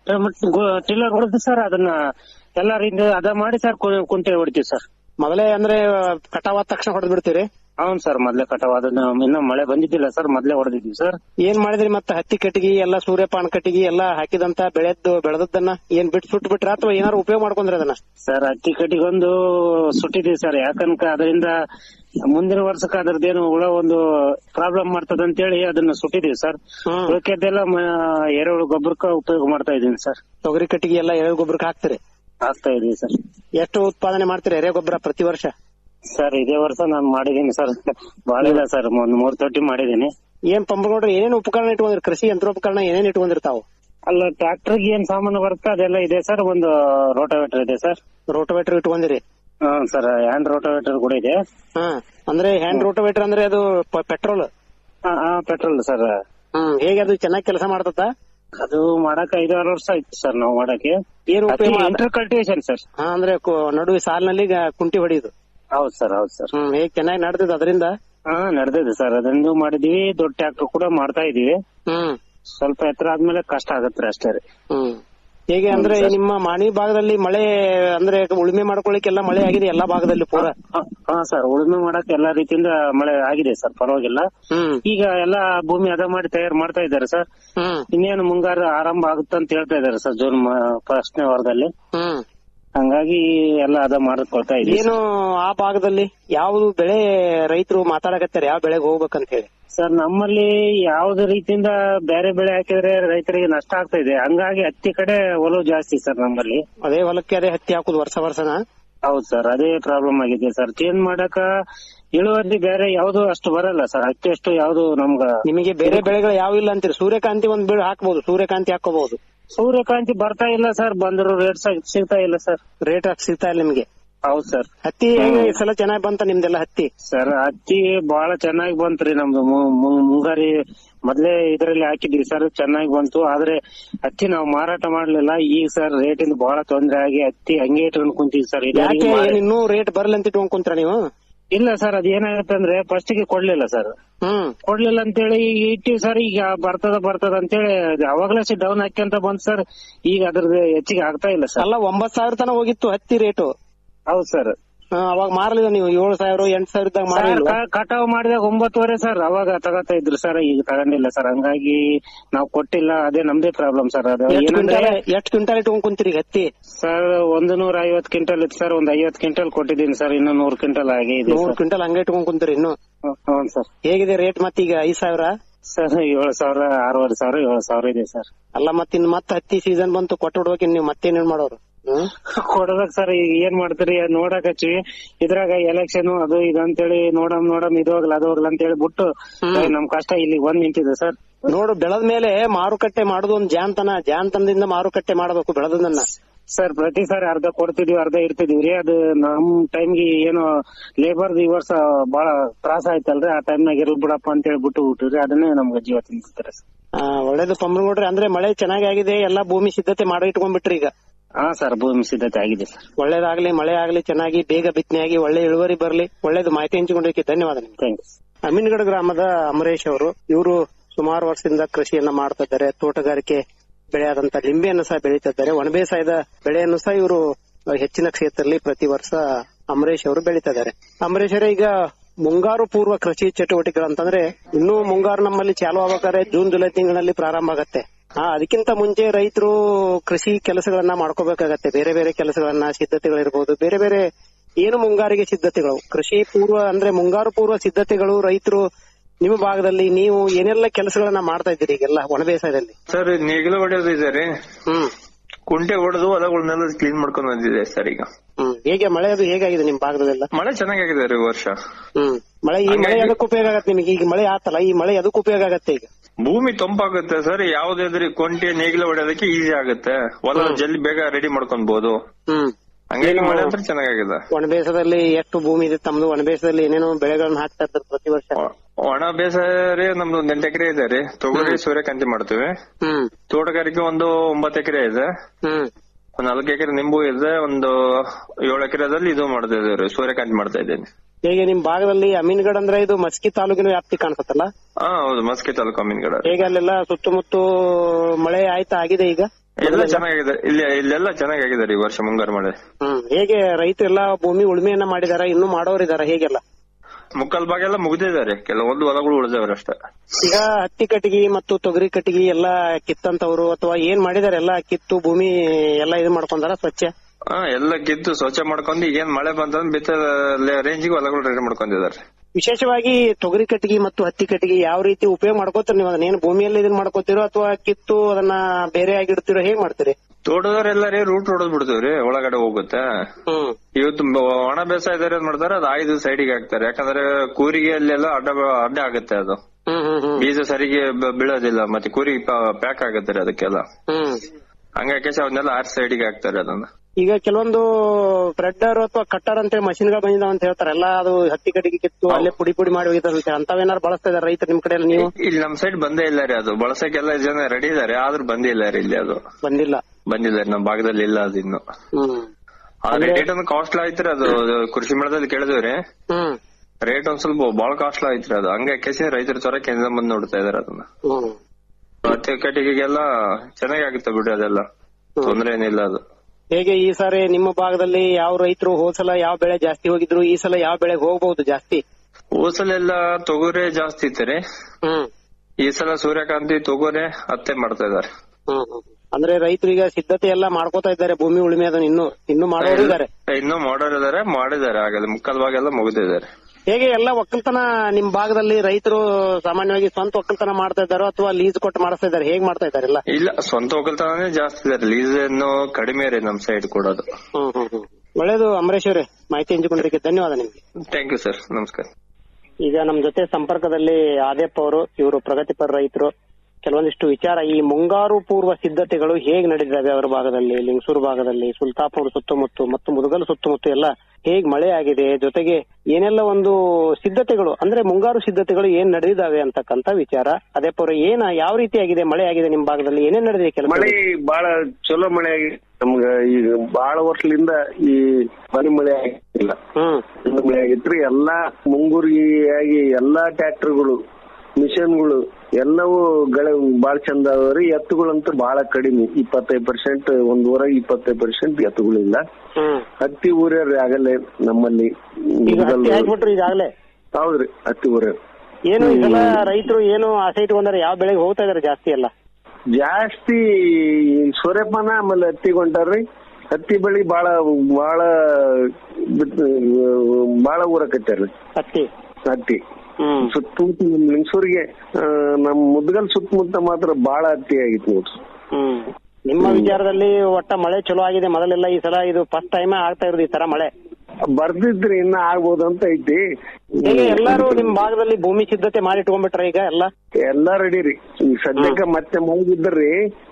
ಟಿಲ್ಲರ್ ಹೊಡೆದು ಸರ್ ಅದನ್ನ ಎಲ್ಲಾ ರೀತಿ ಅದ ಮಾಡಿ ಸರ್ ಕುಂಟೆ ಹೊಡಿತೀವಿ ಸರ್ ಮೊದಲೇ ಅಂದ್ರೆ ಕಟಾವಾದ ತಕ್ಷಣ ಹೊಡೆದ್ ಬಿಡ್ತೀರಿ అవును ಸರ್ ಮೊದ್ಲೇ ಕಟಾವ್ ಅದನ್ನ ಇನ್ನ ಮಳೆ ಬಂದಿದ್ದಿಲ್ಲ ಸರ್ ಮೊದ್ಲೇ ಹೊಡೆದಿದ್ವಿ ಸರ್ ಏನ್ ಮಾಡಿದ್ರಿ ಮತ್ತೆ ಹತ್ತಿ ಕಟ್ಟಿಗೆ ಎಲ್ಲ ಸೂರ್ಯಪಾನ ಕಟ್ಟಿಗೆ ಎಲ್ಲ ಹಾಕಿದಂತ ಬೆಳೆದ್ದು ಬೆಳೆದದ್ದನ್ನ ಏನ್ ಬಿಟ್ಟು ಸುಟ್ಟು ಬಿಟ್ರ ಅಥವಾ ಏನಾರು ಉಪಯೋಗ ಮಾಡ್ಕೊಂಡ್ರಿ ಅದನ್ನ ಸರ್ ಹತ್ತಿ ಕಟ್ಟಿಗೊಂದು ಸುಟ್ಟಿದ್ವಿ ಸರ್ ಯಾಕಂಕ ಅದರಿಂದ ಮುಂದಿನ ವರ್ಷಕ್ಕೆ ಅದ್ರದ್ದೇನು ಹುಳ ಒಂದು ಪ್ರಾಬ್ಲಮ್ ಮಾಡ್ತದ ಅಂತೇಳಿ ಅದನ್ನ ಸುಟ್ಟಿದೀವಿ ಸರ್ ಉಳಿಕೆದ್ದೆಲ್ಲ ಮ- ಎರೆಹುಳು ಗೊಬ್ಬರಕ್ಕ ಉಪಯೋಗ ಮಾಡ್ತಾ ಇದೀನಿ ಸರ್ ತೊಗರಿ ಕಟ್ಟಿಗೆ ಎಲ್ಲ ಎಳೆ ಗೊಬ್ಬರಕ್ಕೆ ಹಾಕ್ತಿರಿ ಹಾಕ್ತಾ ಇದೀವಿ ಸರ್ ಎಷ್ಟು ಉತ್ಪಾದನೆ ಮಾಡ್ತೀರಿ ಎರೆ ಗೊಬ್ಬರ ಪ್ರತಿ ವರ್ಷ ಸರ್ ಇದೇ ವರ್ಷ ನಾನು ಮಾಡಿದೀನಿ ಸರ್ ಬಾಳ ಇಲ್ಲ ಸರ್ ಒಂದ್ ಮೂರ್ ತೊಟ್ಟಿ ಮಾಡಿದೀನಿ ಏನ್ ಪಂಪ್ ನೋಡ್ರಿ ಏನೇನ್ ಉಪಕರಣ ಇಟ್ಕೊಂಡ್ರಿ ಕೃಷಿ ಯಂತ್ರೋಪಕರಣ ಏನೇನ್ ಇಟ್ಕೊಂಡಿರ್ತಾವ ಅಲ್ಲ ಟ್ರಾಕ್ಟರ್ಗೆ ಏನ್ ಸಾಮಾನು ಬರುತ್ತೆ ಅದೆಲ್ಲ ಇದೆ ಸರ್ ಒಂದು ರೋಟೋವೇಟರ್ ಇದೆ ಸರ್ ರೋಟೋವೇಟರ್ ಇಟ್ಕೊಂಡಿರಿ ಹ್ಮ್ ಸರ್ ಹ್ಯಾಂಡ್ ರೋಟೋವೇಟರ್ ಕೂಡ ಇದೆ ಹಾ ಅಂದ್ರೆ ಹ್ಯಾಂಡ್ ರೋಟೋವೇಟರ್ ಅಂದ್ರೆ ಅದು ಪೆಟ್ರೋಲ್ ಪೆಟ್ರೋಲ್ ಸರ್ ಹ್ಮ್ ಹೇಗೆ ಅದು ಚೆನ್ನಾಗಿ ಕೆಲಸ ಮಾಡ್ತದ ಅದು ಮಾಡಕ್ ಐದಾರು ವರ್ಷ ಆಯ್ತು ಸರ್ ನಾವು ಮಾಡಕ್ಕೆ ಏನು ಉಪಯೋಗ ಇಂಟರ್ ಕಲ್ಟಿವೇಶನ್ ಸರ್ ಹಾ ಅಂದ್ರೆ ಕು- ನಡುವೆ ಸಾಲಿನಲ್ಲಿ ಗ- ಕುಂಟಿ ಹೊಡಿಯೋದು ಹೌದು ಸರ್ ಹೌದು ಸರ್ ಹ್ಮ್ ಹೇಗ್ ಚೆನ್ನಾಗಿ ನಡೆದಿದೆ ಅದರಿಂದ ಹಾ ನಡೆದಿದೆ ಸರ್ ಅದನ್ನು ಮಾಡಿದೀವಿ ದೊಡ್ಡ ಟ್ರ್ಯಾಕ್ಟರ್ ಕೂಡ ಮಾಡ್ತಾ ಇದೀವಿ ಹ್ಮ್ ಸ್ವಲ್ಪ ಎತ್ತರ ಆದ್ಮೇಲೆ ಕಷ್ಟ ಆಗತ್ತೆ ಅಷ್ಟೇ ರೀ ಹ್ಮ್ ಹೇಗೆ ಅಂದ್ರೆ ನಿಮ್ಮ ಮಾಣಿ ಭಾಗದಲ್ಲಿ ಮಳೆ ಅಂದ್ರೆ ಉಳುಮೆ ಮಾಡ್ಕೊಳ್ಳಿಕ್ಕೆಲ್ಲ ಮಳೆ ಆಗಿದೆ ಎಲ್ಲಾ ಭಾಗದಲ್ಲಿ ಪೂರ ಹಾ ಸರ್ ಉಳುಮೆ ಮಾಡಕ್ ಎಲ್ಲಾ ರೀತಿಯಿಂದ ಮಳೆ ಆಗಿದೆ ಸರ್ ಪರವಾಗಿಲ್ಲ ಹ್ಮ್ ಈಗ ಎಲ್ಲಾ ಭೂಮಿ ಹದ ಮಾಡಿ ತಯಾರು ಮಾಡ್ತಾ ಇದ್ದಾರೆ ಸರ್ ಹ್ಮ್ ಇನ್ನೇನು ಮುಂಗಾರು ಆರಂಭ ಆಗುತ್ತೆ ಅಂತ ಹೇಳ್ತಾ ಇದ್ದಾರೆ ಸರ್ ಜೂನ್ ಫಸ್ಟ್ನೇ ವಾರದಲ್ಲಿ ಹ್ಮ್ ಹಂಗಾಗಿ ಎಲ್ಲ ಹದ ಮಾಡ್ಕೊಳ್ತಾ ಇದೀವಿ ಏನು ಆ ಭಾಗದಲ್ಲಿ ಯಾವ್ದು ಬೆಳೆ ರೈತರು ಮಾತಾಡಕತ್ತಾರೆ ಯಾವ ಬೆಳೆಗೆ ಹೋಗ್ಬೇಕಂತ ಹೇಳಿ ಸರ್ ನಮ್ಮಲ್ಲಿ ಯಾವ್ದು ರೀತಿಯಿಂದ ಬೇರೆ ಬೆಳೆ ಹಾಕಿದ್ರೆ ರೈತರಿಗೆ ನಷ್ಟ ಆಗ್ತಾ ಇದೆ ಹಂಗಾಗಿ ಹತ್ತಿ ಕಡೆ ಒಲವು ಜಾಸ್ತಿ ಸರ್ ನಮ್ಮಲ್ಲಿ ಅದೇ ಹೊಲಕ್ಕೆ ಅದೇ ಹತ್ತಿ ಹಾಕುದು ವರ್ಷ ವರ್ಷನ ಹೌದು ಸರ್ ಅದೇ ಪ್ರಾಬ್ಲಮ್ ಆಗಿದೆ ಸರ್ ಚೇಂಜ್ ಮಾಡಕ ಇಳುವರಿ ಬೇರೆ ಯಾವ್ದು ಅಷ್ಟು ಬರಲ್ಲ ಸರ್ ಹತ್ತಿ ಅಷ್ಟು ಯಾವ್ದು ನಮ್ಗ ನಿಮಗೆ ಬೇರೆ ಬೆಳೆಗಳು ಯಾವ ಇಲ್ಲ ಅಂತೀರಿ ಸೂರ್ಯಕಾಂತಿ ಒಂದ್ ಬೆಳೆ ಹಾಕಬಹುದು ಸೂರ್ಯಕಾಂತಿ ಹಾಕೋಬಹುದು ಸೂರ್ಯಕಾಂತಿ ಬರ್ತಾ ಇಲ್ಲ ಸರ್ ಬಂದ್ರು ರೇಟ್ ಸಿಗ್ತಾ ಇಲ್ಲ ಸರ್ ರೇಟ್ ಸಿಗ್ತಾ ಇಲ್ಲ ನಿಮ್ಗೆ ಹೌದು ಸರ್ ಹತ್ತಿ ಹೇಗೆ ಈ ಸಲ ಚೆನ್ನಾಗಿ ಬಂತ ನಿಮ್ದೆಲ್ಲ ಹತ್ತಿ ಸರ್ ಹತ್ತಿ ಬಹಳ ಚೆನ್ನಾಗಿ ಬಂತ್ರಿ ನಮ್ದು ಮು- ಮು- ಮುಂಗಾರಿ ಮೊದ್ಲೇ ಇದ್ರಲ್ಲಿ ಹಾಕಿದ್ವಿ ಸರ್ ಚೆನ್ನಾಗಿ ಬಂತು ಆದ್ರೆ ಹತ್ತಿ ನಾವು ಮಾರಾಟ ಮಾಡ್ಲಿಲ್ಲ ಈಗ ಸರ್ ರೇಟ್ ಇಂದ ಬಹಳ ತೊಂದ್ರೆ ಆಗಿ ಹತ್ತಿ ಹಂಗೆ ಇಟ್ಕೊಂಡು ಕುಂತೀವಿ ಸರ್ ಯಾಕೆ ಇದುವರೆಗೂ ಏನ್ ಮಾರಿ- ಇನ್ನೂ ರೇಟ್ ಬರಲ್ಲ ಅಂತ ಇಟ್ಕೊಂಡ್ ಕುಂತ್ರ ನೀವು ಇಲ್ಲ ಸರ್ ಅದ್ ಏನಾಗುತ್ತೆ ಅಂದ್ರೆ ಫಸ್ಟ್ ಗೆ ಕೊಡ್ಲಿಲ್ಲ ಸರ್ ಹ್ಮ್ ಕೊಡ್ಲಿಲ್ಲ ಅಂತೇಳಿ ಈಗ ಇಟ್ಟಿವಿ ಸರ್ ಈಗ ಬರ್ತದ ಬರ್ತದ ಅಂತೇಳಿ ಅವಾಗ್ಲೇ ಡೌನ್ ಹಾಕ್ಯಂತ ಬಂದ್ ಸರ್ ಈಗ ಅದ್ರದ್ದು ಹೆಚ್ಚಿಗೆ ಆಗ್ತಾ ಇಲ್ಲ ಸರ್ ಅಲ್ಲ ಒಂಬತ್ ಸಾವಿರ ತನ ಹೋಗಿತ್ತು ಹತ್ತಿ ರೇಟು ಹೌದು ಸರ್ ಅವಾಗ ಮಾರಲಿಲ್ಲ ನೀವು ಏಳು ಸಾವಿರ ಎಂಟ್ ಸಾವಿರದಾಗ ಮಾರಲಿಲ್ಲ ಕಟಾವ್ ಮಾಡಿದಾಗ ಒಂಬತ್ತುವರೆ ಸರ್ ಅವಾಗ ತಗೋತಾ ಇದ್ರು ಸರ್ ಈಗ ತಗೊಂಡಿಲ್ಲ ಸರ್ ಹಂಗಾಗಿ ನಾವು ಕೊಟ್ಟಿಲ್ಲ ಅದೇ ನಮ್ದೇ ಪ್ರಾಬ್ಲಮ್ ಸರ್ ಅದು ಎಷ್ಟು ಏನಂದ್ರೆ ಕ್ವಿಂಟಲ್ ಎಷ್ಟು ಕ್ವಿಂಟಲ್ ಇಟ್ಕೊಂಡ್ ಕುಂತೀರಿ ಈಗ ಹತ್ತಿ ಸರ್ ಒಂದು ನೂರ ಐವತ್ತು ಕ್ವಿಂಟಲ್ ಇತ್ತು ಸರ್ ಒಂದ್ ಐವತ್ತು ಕ್ವಿಂಟಲ್ ಕೊಟ್ಟಿದ್ದೀನಿ ಸರ್ ಇನ್ನು ನೂರು ಕ್ವಿಂಟಲ್ ಹಾಗೆ ಇದೆ ನೂರು ಸರ್ ಕ್ವಿಂಟಲ್ ಹಂಗೆ ಇಟ್ಕೊಂಡ್ ಕುಂತೀರಿ ಇನ್ನು ಹ್ಞೂ ಸರ್ ಹೇಗಿದೆ ರೇಟ್ ಮತ್ತೀಗ ಐದ್ ಸಾವಿರ ಸರ್ ಏಳು ಸಾವಿರ ಆರೂವರೆ ಸಾವಿರ ಏಳು ಸಾವಿರ ಇದೆ ಸರ್ ಅಲ್ಲ ಮತ್ ಇನ್ ಮತ್ತೆ ಹತ್ತಿ ಸೀಸನ್ ಬಂತು ಕೊಟ್ಟು ಬಿಡ್ಬೇಕಿನ್ ನೀವು ಮತ್ತೇನೇನ್ ಮಾಡೋರು ಹ್ಮ್ ಕೊಡ್ಬೇಕ್ ಸರ್ ಈಗ ಏನ್ ಮಾಡ್ತೀರಿ ಅದ್ ನೋಡಕ್ ಹಚ್ಚಿವಿ ಇದ್ರಾಗ ಎಲೆಕ್ಷನ್ ಅದು ಇದು ಅಂತೇಳಿ ನೋಡಮ್ ನೋಡಮ್ ಇದು ಹೋಗ್ಲ ಅದು ಹೋಗ್ಲ ಅಂತೇಳಿ ಬಿಟ್ಟು ಏ, ನಮ್ ಕಷ್ಟ ಇಲ್ಲಿ ಬಂದ್ ನಿಂತಿದೆ ಸರ್ ನೋಡು ಬೆಳೆದ ಮೇಲೆ ಮಾರುಕಟ್ಟೆ ಮಾಡುದು ಒಂದ್ ಜಾನ್ತನ ಜಾನ್ತನದಿಂದ ಮಾರುಕಟ್ಟೆ ಮಾಡಬೇಕು ಬೆಳೆದನ್ನ ಸರ್ ಪ್ರತಿ ಸಾರಿ ಅರ್ಧ ಕೊಡ್ತಿದೀವಿ ಅರ್ಧ ಇರ್ತಿದೀವಿ ಅದು ನಮ್ ಟೈಮ್ಗೆ ಏನು ಲೇಬರ್ ಈ ವರ್ಷ ಬಹಳ ತ್ರಾಸ ಆಯ್ತಲ್ರಿ ಆ ಟೈಮ್ನಾಗ ಇರ್ಲಿ ಬಿಡಪ್ಪ ಅಂತ ಹೇಳಿ ಬಿಟ್ಟು ಬಿಟ್ಟಿವ್ರಿ ಅದನ್ನೇ ನಮ್ಗೆ ಜೀವ ತಿಂತಾರೆ ಸರ್ ಆ, ಒಳ್ಳೇದು ಪಂಬ್ರಗೌಡ್ರಿ ಅಂದ್ರೆ ಮಳೆ ಚೆನ್ನಾಗಿ ಆಗಿದೆ ಎಲ್ಲಾ ಭೂಮಿ ಸಿದ್ಧತೆ ಮಾಡಿ ಇಟ್ಕೊಂಡ್ಬಿಟ್ರಿ ಈಗ ಹಾ ಸರ್ ಭೂಮಿ ಸಿದ್ಧತೆ ಆಗಿದೆ ಸರ್ ಒಳ್ಳೇದಾಗ್ಲಿ ಮಳೆ ಆಗ್ಲಿ ಚೆನ್ನಾಗಿ ಬೇಗ ಬಿತ್ತನೆ ಆಗಿ ಒಳ್ಳೆ ಇಳುವರಿ ಬರ್ಲಿ ಒಳ್ಳೇದು ಮಾಹಿತಿ ಹಂಚಿಕೊಂಡಿದ್ದಕ್ಕೆ ಧನ್ಯವಾದ ನಿಮ್ಗೆ ಥ್ಯಾಂಕ್ಸ್ ಅಮೀನ್ಗಢ ಗ್ರಾಮದ ಅಮರೇಶ್ ಅವರು ಇವರು ಸುಮಾರು ವರ್ಷದಿಂದ ಕೃಷಿಯನ್ನ ಮಾಡ್ತಾ ಇದ್ದಾರೆ ತೋಟಗಾರಿಕೆ ಬೆಳೆಯಾದಂತ ಲಿಂಬೆಯನ್ನು ಸಹ ಬೆಳೀತಾ ಇದ್ದಾರೆ ಒಣಬೇಸಾಯದ ಬೆಳೆಯನ್ನು ಸಹ ಇವರು ಹೆಚ್ಚಿನ ಕ್ಷೇತ್ರದಲ್ಲಿ ಪ್ರತಿ ವರ್ಷ ಅಮರೇಶ್ ಅವರು ಬೆಳೀತಾ ಇದ್ದಾರೆ ಅಮರೇಶ್ ಅವರೇ ಈಗ ಮುಂಗಾರು ಪೂರ್ವ ಕೃಷಿ ಚಟುವಟಿಕೆಗಳು ಅಂತಂದ್ರೆ ಇನ್ನೂ ಮುಂಗಾರು ನಮ್ಮಲ್ಲಿ ಚಾಲು ಆಗ್ಬೇಕಾದ್ರೆ ಜೂನ್ ಜುಲೈ ತಿಂಗಳಲ್ಲಿ ಪ್ರಾರಂಭ ಆಗತ್ತೆ ಹಾ ಅದಕ್ಕಿಂತ ಮುಂಚೆ ರೈತರು ಕೃಷಿ ಕೆಲಸಗಳನ್ನ ಮಾಡ್ಕೋಬೇಕಾಗತ್ತೆ ಬೇರೆ ಬೇರೆ ಕೆಲಸಗಳನ್ನ ಸಿದ್ಧತೆಗಳಿರ್ಬೋದು ಬೇರೆ ಬೇರೆ ಏನು ಮುಂಗಾರಿಗೆ ಸಿದ್ಧತೆಗಳು ಕೃಷಿ ಪೂರ್ವ ಅಂದ್ರೆ ಮುಂಗಾರು ಪೂರ್ವ ಸಿದ್ಧತೆಗಳು ರೈತರು ನಿಮ್ಮ ಭಾಗದಲ್ಲಿ ನೀವು ಏನೆಲ್ಲ ಕೆಲಸಗಳನ್ನ ಮಾಡ್ತಾ ಇದ್ದೀರಿ ಈಗೆಲ್ಲ ಒಣ ಬೇಸಾಯದಲ್ಲಿ ಸರ್ ನೇಗಿಲು ಹೊಡೆಯೋದು ಇದೆ ರೀ ಹ್ಮ್ ಕುಂಟೆ ಹೊಡೆದು ಹೊಲಗಳನ್ನೆಲ್ಲ ಕ್ಲೀನ್ ಮಾಡ್ಕೊಂಡು ಬಂದಿದೆ ಸರ್ ಈಗ ಹ್ಮ್ ಹೇಗೆ ಮಳೆ ಅದು ಹೇಗಾಗಿದೆ ನಿಮ್ ಭಾಗದಲ್ಲೆಲ್ಲ ಮಳೆ ಚೆನ್ನಾಗಿದೆ ರೀ ಈ ವರ್ಷ ಹ್ಮ್ ಮಳೆ ಈ ಮಳೆ ಅದಕ್ಕೆ ಉಪಯೋಗ ಆಗತ್ತೆ ನಿಮಗೆ ಈಗ ಮಳೆ ಆತಲ್ಲ ಈ ಮಳೆ ಅದಕ್ಕೆ ಉಪಯೋಗ ಆಗತ್ತೆ ಈಗ ಭೂಮಿ ತಂಪಾಗುತ್ತೆ ಸರ್ ಯಾವ್ದಾದ್ರಿ ಕೊಂಟೆ ನೇಗಿಲು ಹೊಡೆಯೋದಕ್ಕೆ ಈಸಿ ಆಗುತ್ತೆ ಹೊಲ ಜಲ್ದಿ ಬೇಗ ರೆಡಿ ಮಾಡ್ಕೊಬಹುದು ಹ್ಮ್ ಹಂಗಾಗಿ ಮಳೆ ಅಂದ್ರೆ ಚೆನ್ನಾಗಿದೆ ಒಣ ಬೇಸಾಯದಲ್ಲಿ ಎಷ್ಟು ಭೂಮಿ ಇದೆ ತಮ್ದು ಒಣ ಬೇಸಾಯದಲ್ಲಿ ಏನೇನೋ ಬೆಳೆಗಳನ್ನ ಹಾಕ್ತಾ ಇರ್ತಾರೆ ಪ್ರತಿ ವರ್ಷ ಒಣ ಬೇಸಾಯ ರೀ ನಮ್ದು ಒಂದ್ ಎಂಟು ಎಕರೆ ಇದೆ ರೀ ತೊಗರಿ ಸೂರ್ಯಕಾಂತಿ ಮಾಡ್ತೀವಿ ಹ್ಮ್ ತೋಟಗಾರಿಕೆ ಒಂದು ಒಂಬತ್ತು ಎಕರೆ ಇದೆ ಹ್ಮ್ ಒಂದ್ ನಾಲ್ಕು ಎಕರೆ ನಿಂಬು ಇದೆ ಒಂದು ಏಳು ಎಕರೆದಲ್ಲಿ ಇದು ಮಾಡ್ತಾ ಇದ್ದೀವಿ ಸೂರ್ಯಕಾಂತಿ ಮಾಡ್ತಾ ಇದ್ದೀನಿ ಹೇಗೆ ನಿಮ್ ಭಾಗದಲ್ಲಿ ಅಮೀನ್ಗಢ ಅಂದ್ರೆ ಇದು ಮಸ್ಕಿ ತಾಲೂಕಿನ ವ್ಯಾಪ್ತಿ ಕಾಣಿಸುತ್ತಲ್ಲ ಹಾ ಹೌದು ಮಸ್ಕಿ ತಾಲೂಕು ಅಮೀನ್ಗಡ ಹೇಗೆ ಅಲ್ಲೆಲ್ಲ ಸುತ್ತಮುತ್ತ ಮಳೆ ಆಯ್ತಾ ಆಗಿದೆ ಈಗ ಎಲ್ಲ ಚೆನ್ನಾಗಿದೆ ಇಲ್ಲಿ ಇಲ್ಲೆಲ್ಲ ಚೆನ್ನಾಗಿದೆ ರೀ ಈ ವರ್ಷ ಮುಂಗಾರು ಮಳೆ ಹ್ಮ್ ಹೇಗೆ ರೈತರೆಲ್ಲ ಭೂಮಿ ಉಳುಮೆಯನ್ನ ಮಾಡಿದಾರ ಇನ್ನು ಮಾಡೋರಿದಾರ ಹೇಗೆಲ್ಲ ಮುಕ್ಕಲ್ ಭಾಗ ಎಲ್ಲ ಮುಗ್ದಿದ್ದಾರೆ ಕೆಲವೊಂದು ಹೊಲಗಳು ಉಳಿದವ್ರೆ ಅಷ್ಟೇ ಈಗ ಹತ್ತಿ ಕಟ್ಟಿಗೆ ಮತ್ತು ತೊಗರಿ ಕಟ್ಟಿಗೆ ಎಲ್ಲ ಕಿತ್ತಂತವ್ರು ಅಥವಾ ಏನ್ ಮಾಡಿದಾರೆ ಎಲ್ಲ ಕಿತ್ತು ಭೂಮಿ ಎಲ್ಲ ಇದು ಮಾಡ್ಕೊಂಡಾರ ಸ್ವಚ್ಛ ಹಾ ಎಲ್ಲ ಕಿತ್ತು ಸ್ವಚ್ಛ ಮಾಡ್ಕೊಂಡು ಈಗೇನ್ ಮಳೆ ಬಂತಂದ್ರೆ ಬಿತ್ತ ರೇಂಜಿಗೆ ಹೊಲಗಳು ರೆಡಿ ಮಾಡ್ಕೊಂಡಿದ್ದಾರೆ ವಿಶೇಷವಾಗಿ ತೊಗರಿ ಕಟ್ಟಿಗೆ ಮತ್ತು ಹತ್ತಿ ಕಟ್ಟಿಗೆ ಯಾವ ರೀತಿ ಉಪಯೋಗ ಮಾಡ್ಕೋತೀರಿ ನೀವು ಅದನ್ನ ಏನು ಭೂಮಿಯಲ್ಲಿ ಇದನ್ನ ಮಾಡ್ಕೋತಿರೋ ಅಥವಾ ಕಿತ್ತು ಅದನ್ನ ಬೇರೆ ಆಗಿಡ್ತಿರೋ ಹೇಗ್ ಮಾಡ್ತೀರಿ ತೋಟದವ್ರೆಲ್ಲ ರೂಟ್ ಹೊಡೆದ್ ಬಿಡ್ತೀವ್ರಿ ಒಳಗಡೆ ಹೋಗುತ್ತೆ ಇವತ್ತು ಮ- ಒಣ ಬೇಸಾಯದವ್ರು ಏನ್ ಮಾಡ್ತಾರೆ ಅದು ಆಯ್ದು ಸೈಡಿಗೆ ಹಾಕ್ತಾರೆ ಯಾಕಂದ್ರೆ ಕೂರಿಗೆ ಅಲ್ಲೆಲ್ಲ ಅಡ್ಡ ಅಡ್ಡ ಆಗುತ್ತೆ ಅದು ಬೀಜ ಸರಿಗೆ ಬ- ಬೀಳೋದಿಲ್ಲ ಮತ್ತೆ ಕೂರಿಗೆ ಪ್ಯಾಕ್ ಆಗುತ್ತೆ ರೀ ಅದಕ್ಕೆಲ್ಲ ಹಂಗಾಗಿ ಅವನ್ನೆಲ್ಲ ಆರ್ ಸೈಡಿಗೆ ಹಾಕ್ತಾರೆ ಅದನ್ನ ಈಗ ಕೆಲವೊಂದು ಬ್ರೆಡ್ಡರ್ ಅಥವಾ ಕಟ್ಟರ್ ಅಂತ ಮಷಿನ್ ಗಳು ಬಂದಿದಾವ ಅಂತ ಹೇಳ್ತಾರೆ ಎಲ್ಲ ಅದು ಹತ್ತಿ ಕಟ್ಟಿಗೆ ಕಿತ್ತು ಅಲ್ಲೇ ಪುಡಿ ಪುಡಿ ಮಾಡಿ ಹೋಗಿದಂತೆ ಅಂತವೇನಾರು ಬಳಸ್ತಾ ಇದಾರೆ ರೈತರು ನಿಮ್ ಕಡೆ ಎಲ್ಲ ನೀವು ಇಲ್ಲಿ ನಮ್ ಸೈಡ್ ಬಂದೇ ಇಲ್ಲ ರೀ ಅದು ಬಳಸಕ್ಕೆಲ್ಲ ಜನ ರೆಡಿ ಇದಾರೆ ಆದ್ರೂ ಬಂದಿಲ್ಲ ರೀ ಇಲ್ಲಿ ಅದು ಬಂದಿಲ್ಲ ಬಂದಿಲ್ಲ ರೀ ನಮ್ ಭಾಗದಲ್ಲಿ ಇಲ್ಲ ಅದು ಇನ್ನು ಹ್ಮ್ ಆದ್ರೆ ರೇಟ್ ಒಂದು ಕಾಸ್ಟ್ಲಿ ಆಯ್ತ್ರಿ ಅದು ಅದು ಕೃಷಿ ಮೇಳದಲ್ಲಿ ಕೇಳಿದ್ವಿ ಹ್ಮ್ ರೇಟ್ ಒಂದ್ ಸ್ವಲ್ಪ ಬಹಳ ಕಾಸ್ಟ್ಲಿ ಆಯ್ತ್ರಿ ಅದು ಹಂಗೆ ಕೆಸಿ ರೈತರು ಚೊರಕ್ಕೆ ಹಿಂದೆ ಬಂದ್ ನೋಡ್ತಾ ಇದಾರೆ ಅದನ್ನ ಹ್ಮ್ ಹತ್ತಿ ಕಟ್ಟಿಗೆಗೆಲ್ಲ ಚೆನ್ನಾಗಿ ಆಗುತ್ತೆ ಬಿಡಿ ಅದೆಲ್ಲ ತೊಂದ್ರೆ ಏನಿಲ್ಲ ಅದು ಹೇಗೆ ಈ ಸಾರಿ ನಿಮ್ಮ ಭಾಗದಲ್ಲಿ ಯಾವ ರೈತರು ಹೋದ್ಸಲ ಯಾವ ಬೆಳೆ ಜಾಸ್ತಿ ಹೋಗಿದ್ರು ಈ ಸಲ ಯಾವ ಬೆಳೆಗೆ ಹೋಗಬಹುದು ಜಾಸ್ತಿ ಹೋಸಲೆಲ್ಲ ತೊಗರೆ ಜಾಸ್ತಿ ಇತ್ತು ಹ್ಮ್ ಈ ಸಲ ಸೂರ್ಯಕಾಂತಿ ತೊಗರೆ ಹತ್ತೆ ಮಾಡ್ತಾ ಇದಾರೆ ಹ್ಮ್ ಹ್ಮ್. ಅಂದ್ರೆ ರೈತರು ಈಗ ಸಿದ್ಧತೆ ಎಲ್ಲ ಮಾಡ್ಕೋತಾ ಇದ್ದಾರೆ ಭೂಮಿ ಉಳುಮೆ ಅದನ್ನ ಇನ್ನು ಇನ್ನು ಮಾಡೋರು ಇದ್ದಾರೆ ಇನ್ನೂ ಮಾಡೋರ್ ಇದಾರೆ ಮಾಡಿದ್ದಾರೆ ಆಗಲ್ಲ ಮುಕ್ಕಲ್ ಭಾಗ ಎಲ್ಲ ಮುಗಿದಿದ್ದಾರೆ ಹೇಗೆ ಎಲ್ಲ ಒಕ್ಕಲ್ತನ ನಿಮ್ ಭಾಗದಲ್ಲಿ ರೈತರು ಸಾಮಾನ್ಯವಾಗಿ ಸ್ವಂತ ಒಕ್ಕಲ್ತನ ಮಾಡ್ತಾ ಇದ್ದಾರೋ ಅಥವಾ ಲೀಸ್ ಕೊಟ್ಟು ಮಾಡಿಸ್ತಾ ಇದ್ದಾರೆ ಹೇಗ್ ಮಾಡ್ತಾ ಇದ್ದಾರೆ ಎಲ್ಲ ಇಲ್ಲ ಸ್ವಂತ ಒಕ್ಕಲ್ತನನೇ ಜಾಸ್ತಿ ಇದಾರೆ ಲೀಸ್ ಏನು ಕಡಿಮೆ ರೀ ನಮ್ ಸೈಡ್ ಕೊಡೋದು ಹ್ಮ್ ಹ್ಮ್ ಹ್ಮ್ ಒಳ್ಳೇದು ಅಂಬರೀಶ್ ಅವರೇ ಮಾಹಿತಿ ಹಂಚಿಕೊಂಡಿದ್ದಕ್ಕೆ ಧನ್ಯವಾದ ನಿಮ್ಗೆ ಥ್ಯಾಂಕ್ ಯು ಸರ್ ನಮಸ್ಕಾರ ಈಗ ನಮ್ ಜೊತೆ ಸಂಪರ್ಕದಲ್ಲಿ ಆದೇಪ್ ಅವರು ಇವರು ಪ್ರಗತಿಪರ ರೈತರು ಕೆಲವೊಂದಿಷ್ಟು ವಿಚಾರ ಈ ಮುಂಗಾರು ಪೂರ್ವ ಸಿದ್ಧತೆಗಳು ಹೇಗ್ ನಡೆದಿದ್ದಾವೆ ಅವರ ಭಾಗದಲ್ಲಿ ಲಿಂಗಸೂರು ಭಾಗದಲ್ಲಿ ಸುಲ್ತಾಪುರ ಸುತ್ತಮುತ್ತ ಮತ್ತು ಮುದಗಲ್ ಸುತ್ತಮುತ್ತ ಎಲ್ಲ ಹೇಗ್ ಮಳೆ ಆಗಿದೆ ಜೊತೆಗೆ ಏನೆಲ್ಲ ಒಂದು ಸಿದ್ಧತೆಗಳು ಅಂದ್ರೆ ಮುಂಗಾರು ಸಿದ್ಧತೆಗಳು ಏನ್ ನಡೆದಿದ್ದಾವೆ ಅಂತಕ್ಕಂತ ವಿಚಾರ ಅದೇ ಪರ ಏನ ಯಾವ ರೀತಿ ಆಗಿದೆ ಮಳೆ ಆಗಿದೆ ನಿಮ್ ಭಾಗದಲ್ಲಿ ಏನೇನ್ ನಡೆದಿದೆ ಕೆಲಸ ಮಳೆ ಬಹಳ ಚಲೋ ಮಳೆ ಆಗಿದೆ ನಮ್ಗ ಈಗ ಬಹಳ ವರ್ಷದಿಂದ ಈ ಮನೆ ಮಳೆ ಆಗಿಲ್ಲ ಚಲೋ ಮಳೆ ಆಗಿತ್ರಿ ಎಲ್ಲಾ ಮುಂಗುರಿಯಾಗಿ ಎಲ್ಲಾ ಟ್ರ್ಯಾಕ್ಟರ್ಗಳು ಮಿಷನ್ಗಳು ಎಲ್ಲವೂ ಗಳ ಬಾಳ ಚಂದ ಅದಾವ್ರಿ ಎತ್ತುಗಳಂತೂ ಬಹಳ ಕಡಿಮೆ ಇಪ್ಪತ್ತೈದು ಪರ್ಸೆಂಟ್ ಒಂದ್ ಊರಾಗ ಇಪ್ಪತ್ತೈದು ಪರ್ಸೆಂಟ್ ಎತ್ತುಗಳಿಲ್ಲ ಹತ್ತಿ ಊರ್ಯಾರ್ರಿ ಆಗಲೇ ನಮ್ಮಲ್ಲಿ ಈಗ ಹತ್ತಿ ಹಾಕ್ಬಿಟ್ರು ಈಗಾಗಲೇ ಹೌದ್ರಿ ಹತ್ತಿ ಊರ್ಯಾರ ಏನು ಈ ಸಲ ರೈತರು ಏನು ಆಸೆ ಇಟ್ಕೊಂಡಾರೆ ಯಾವ ಬೆಳೆಗೆ ಹೋಗ್ತಾ ಇದಾರೆ ಜಾಸ್ತಿ ಎಲ್ಲ ಜಾಸ್ತಿ ಸೂರ್ಯಪಾನ ಆಮೇಲೆ ಹತ್ತಿ ಕೊಂಟಾರ್ರಿ ಹತ್ತಿ ಬೆಳಿ ಬಾಳ ಬಾಳ ಬಿತ್- ಬಾಳ ಊರಕತ್ತಾರ್ರಿ ಹತ್ತಿ ಹತ್ತಿ ಸುತ್ತಮುತ್ತ ನಮ್ ಲಿಂಗಸೂರಿಗೆ ಆ, ನಮ್ ಮುದ್ಗಲ್ ಸುತ್ತಮುತ್ತ ಮಾತ್ರ ಬಾಳ ಹತ್ತಿ ಆಗಿತ್ತು ನೋಡ್ರಿ ಹ್ಮ್ ನಿಮ್ಮ ವಿಚಾರದಲ್ಲಿ ಒಟ್ಟ ಮಳೆ ಚಲೋ ಆಗಿದೆ ಮೊದಲೆಲ್ಲ ಈ ಸಲ ಇದು ಫಸ್ಟ್ ಟೈಮ್ ಆಗ್ತಾ ಇರೋದು ಈ ತರ ಮಳೆ ಬರ್ದಿದ್ರಿ ಇನ್ನ ಆಗ್ಬೋದು ಅಂತ ಐತಿ ಹೇಗೆ ಎಲ್ಲಾರು ನಿಮ್ ಭಾಗದಲ್ಲಿ ಭೂಮಿ ಸಿದ್ಧತೆ ಮಾಡಿ ಇಟ್ಕೊಂಡ್ಬಿಟ್ರ ಈಗ ಎಲ್ಲ ಎಲ್ಲಾ ರೆಡಿ ರೀ ಈ ಸದ್ಯಕ್ಕ ಮತ್ತೆ ಮಳೆ ಬಿದ್ದರ್ರಿ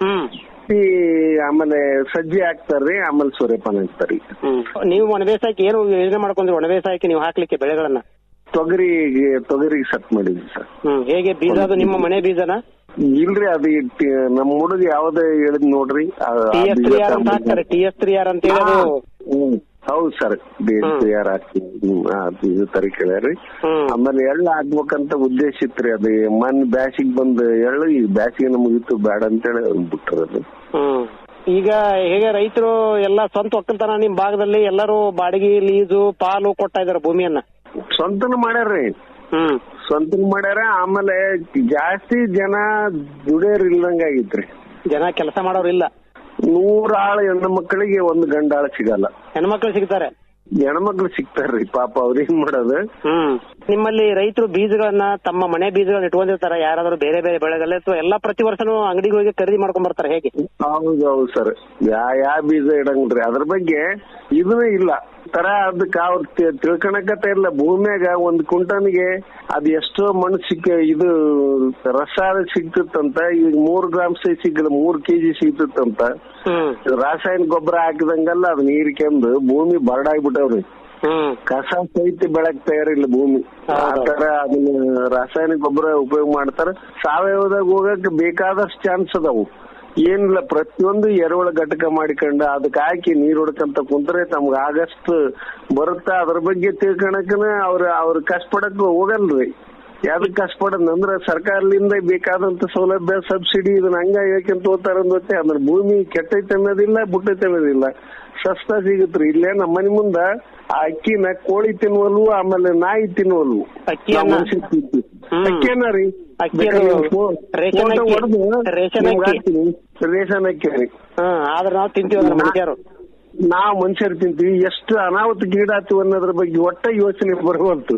ಈ ಆಮೇಲೆ ಸಜ್ಜಿ ಹಾಕ್ತಾರ್ರಿ ಆಮೇಲೆ ಸೂರ್ಯಪಾನ ಹಾಕ್ತಾರ್ರಿ ನೀವು ಒಣ ಬೇಸಾಯಕ್ಕೆ ಏನು ಯೋಜನೆ ಮಾಡ್ಕೊಂಡ್ರಿ ಒಣ ಬೇಸಾಯಕ್ಕೆ ನೀವು ಹಾಕ್ಲಿಕ್ಕೆ ಬೆಳೆಗಳನ್ನ ತೊಗರಿಗೆ ತೊಗರಿಗೆ ಸೆಟ್ ಮಾಡಿದ್ವಿ ಸರ್ ಹ್ಮ್ ಹೇಗೆ ಬೀಜ ಅದು ನಿಮ್ಮ ಮನೆ ಬೀಜನ ಇಲ್ರಿ ಅದು ಇಟ್- ನಮ್ ಹುಡುಗ ಯಾವ್ದ ಹೇಳಿದ್ ನೋಡ್ರಿ ಆ- ಆ ಟಿ ಎಸ್ ಬೀಜ ತ್ರೀ ಆರ್ ಅಂತ ತಗೊಂಡ್ ಹಾಕ್ತಾರೆ ಟಿ ಎಸ್ ತ್ರೀ ಆರ್ ಅಂತ ಹೇಳಿ ಅದು ಹ್ಮ್ ಹೌದ್ ಸರ್ ಯಾರು ಹಾಕ್ತೀವಿ ಹ್ಮ್, ಆ ಬೀಜ ತರಿ ಕೇಳ್ಯಾರಿ ಆಮೇಲೆ ಎಳ್ಳು ಹಾಕ್ಬೇಕಂತ ಉದ್ದೇಶ ಇತ್ರಿ ಅದು ಮನ್ ಬ್ಯಾಸಿಗ್ ಬಂದ್ ಎಳ್ಳು ಈ ಬ್ಯಾಸಿಗೆ ನಮಗಿತ್ತು ಬ್ಯಾಡ ಅಂತೇಳಿ ಬಿಟ್ರ ಅದು ಹ್ಮ್ ಈಗ ಹೇಗೆ ರೈತರು ಎಲ್ಲ ಸ್ವಂತ ಒಕ್ಕಲ್ತನ ನಿಮ್ ಭಾಗದಲ್ಲಿ ಎಲ್ಲರೂ ಬಾಡಿಗೆ ಲೀಸು ಪಾಲು ಕೊಡ್ತಾ ಇದಾರೆ ಭೂಮಿಯನ್ನ ಸ್ವಂತನ ಮಾಡ್ಯಾರ್ರಿ ಹ್ಮ್ ಸ್ವಂತನ ಮಾಡ್ಯಾರ ಆಮೇಲೆ ಜಾಸ್ತಿ ಜನ ದುಡಿಯೋರ್ ಇಲ್ದಂಗ ಆಗಿತ್ರಿ ಜನ ಕೆಲಸ ಮಾಡೋರು ಇಲ್ಲ ನೂರ ಆಳು ಹೆಣ್ಣು ಮಕ್ಕಳಿಗೆ ಒಂದು ಗಂಡಾಳ ಸಿಗಲ್ಲ ಹೆಣ್ಮಕ್ಳು ಸಿಗ್ತಾರೆ ಹೆಣ್ಮಕ್ಳು ಸಿಗ್ತಾರ್ರಿ ಪಾಪ ಅವ್ರೇನ್ ಮಾಡೋದು ಹ್ಮ್ ನಿಮ್ಮಲ್ಲಿ ರೈತರು ಬೀಜಗಳನ್ನ ತಮ್ಮ ಮನೆ ಬೀಜಗಳನ್ನ ಇಟ್ಕೊಂಡಿರ್ತಾರ ಯಾರಾದ್ರೂ ಬೇರೆ ಬೇರೆ ಬೆಳೆಗಳೇ ಅಥವಾ ಎಲ್ಲಾ ಪ್ರತಿ ವರ್ಷನೂ ಅಂಗಡಿಗೆ ಹೋಗಿ ಖರೀದಿ ಮಾಡ್ಕೊಂಡ್ ಬರ್ತಾರೆ ಹೇಗೆ ಹೌದು ಹೌದು ಸರ್ ಯಾ ಯಾ ಬೀಜ ಇಡಂಗ್ರಿ ಅದ್ರ ಬಗ್ಗೆ ಇದೂ ಇಲ್ಲ ತರ ಅದಕ್ಕೆ ಅವ್ರ ತಿಳ್ಕೊಳಕತ್ತ ಇಲ್ಲ ಭೂಮಿಯಾಗ ಒಂದ್ ಕುಂಟನ್ಗೆ ಅದ್ ಎಷ್ಟೋ ಮಣ್ಣು ಸಿಕ್ಕ ಇದು ರಸ ಸಿಗ್ತಿತ್ತಂತ ಈಗ ಮೂರ್ ಗ್ರಾಮ್ ಸಿಕ್ಕ ಮೂರ್ ಕೆಜಿ ಸಿಗ್ತಿತ್ತಂತ ರಾಸಾಯನಿಕ ಗೊಬ್ಬರ ಹಾಕಿದಂಗೆಲ್ಲ ಅದ್ ನೀರ್ ಕೆಂದು ಭೂಮಿ ಬರಡಾಗ್ಬಿಟ್ಟವ್ರಿ ಕಸ ಸಹಿತ ಬೆಳಕ್ ತಯಾರಿಲ್ಲ ಭೂಮಿ ಆ ತರ ಅದನ್ನ ರಾಸಾಯನಿಕ ಗೊಬ್ಬರ ಉಪಯೋಗ ಮಾಡ್ತಾರ ಸಾವಯವದಾಗ ಹೋಗಕ್ ಬೇಕಾದಷ್ಟು ಚಾನ್ಸ್ ಅದಾವು ಏನಿಲ್ಲ ಪ್ರತಿಯೊಂದು ಎರೆಹುಳ ಘಟಕ ಮಾಡಿಕೊಂಡು ಅದಕ್ಕೆ ಹಾಕಿ ನೀರ್ ಹೊಡ್ಕಂತ ಕುಂತ್ರೆ ತಮ್ಗ ಆಗಸ್ಟ್ ಬರುತ್ತಾ ಅದ್ರ ಬಗ್ಗೆ ತಿಳ್ಕೊಳಕನ ಅವ್ರ ಅವ್ರ ಕಷ್ಟಪಡಕ್ ಹೋಗಲ್ರಿ ಯಾವ್ದಕ್ ಕಷ್ಟಪಡೋದ್ ಅಂದ್ರೆ ಸರ್ಕಾರದಿಂದ ಬೇಕಾದಂತ ಸೌಲಭ್ಯ ಸಬ್ಸಿಡಿ ಇದನ್ನ ಹಂಗ ಹೇಳ್ಕೊಂತ ಹೋಗ್ತಾರ ಅಂದತ್ತೆ ಅದ್ರ ಭೂಮಿ ಕೆಟ್ಟೈತೆ ಅನ್ನೋದಿಲ್ಲ ಬುಟ್ಟೈತೆ ಅನ್ನೋದಿಲ್ಲ ಸಸ್ತಾ ಸಿಗುತ್ರಿ ಇಲ್ಲೇ ನಮ್ಮ ಮನೆ ಮುಂದ ಆ ಅಕ್ಕಿನ ಕೋಳಿ ತಿನ್ನುವಲ್ವು ಆಮೇಲೆ ನಾಯಿ ತಿನ್ನುವಲ್ವು ಅಕ್ಕಿಯನ್ನ? ನಾವ್ ಮನುಷ್ಯರ್ ತಿಂತೀವಿ. ಅಕ್ಕಿಯನ್ನ ರೀ ಅಕ್ಕಿ ಬೇಕಾದ್ರೆ ಅದು ಫೋ- ರೇಷನ್ ಫೋಟೋ ಅಕ್ಕಿ. ಹೊಡ್ದು ರೇಷನ್ ನಿಮ್ಗ್ ಅಕ್ಕಿ. ಹಾಕ್ತೀನಿ. ರೇಷನ್ ಅಕ್ಕಿ ರೀ ಹ್ಮ್ ಆದ್ರೆ ನಾವು ತಿಂತೀವಿ ಅದ್ರ ಮನುಷ್ಯರು ನಾವ್ ಮನುಷ್ಯರು ತಿಂತೀವಿ ಎಷ್ಟು ಅನಾಹುತ ಗೀಡಾತು ಅನ್ನೋದ್ರ ಬಗ್ಗೆ ಒಟ್ಟ ಯೋಚನೆ ಬರುವಂತು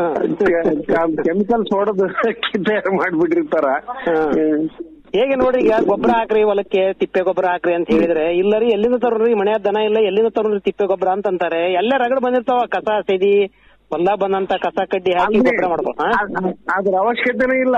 ಕೆಮಿಕಲ್ಸ್ ಹೊಡೆದು ಅಕ್ಕಿ ತಯಾರು ಮಾಡ್ಬಿಟ್ಟಿರ್ತಾರ ಹ್ಮ್. ಹೇಗೆ ನೋಡ್ರಿ ಈಗ ಗೊಬ್ಬರ ಹಾಕ್ರಿ ಹೊಲಕ್ಕೆ ತಿಪ್ಪೆ ಗೊಬ್ಬರ ಹಾಕ್ರಿ ಅಂತ ಹೇಳಿದ್ರೆ ಇಲ್ಲ ರೀ ಎಲ್ಲಿಂದ ತರೋರಿ ಮನೆಯ ದನ ಇಲ್ಲ ಎಲ್ಲಿಂದ ತರೋರಿ ತಿಪ್ಪೆ ಗೊಬ್ಬರ ಅಂತ ಅಂತಾರೆ ಎಲ್ಲ ರಗಡ್ ಬಂದಿರ್ತಾವ ಕಸ ಸೆದಿ ಹೊಲ ಬಂದಂತ ಕಸ ಕಡ್ಡಿ ಹಾಕಿ ಗೊಬ್ಬರ ಮಾಡ್ಕೊ ಹಾ? ಅದ್ರ ಅವಶ್ಯಕತೆನೇ ಇಲ್ಲ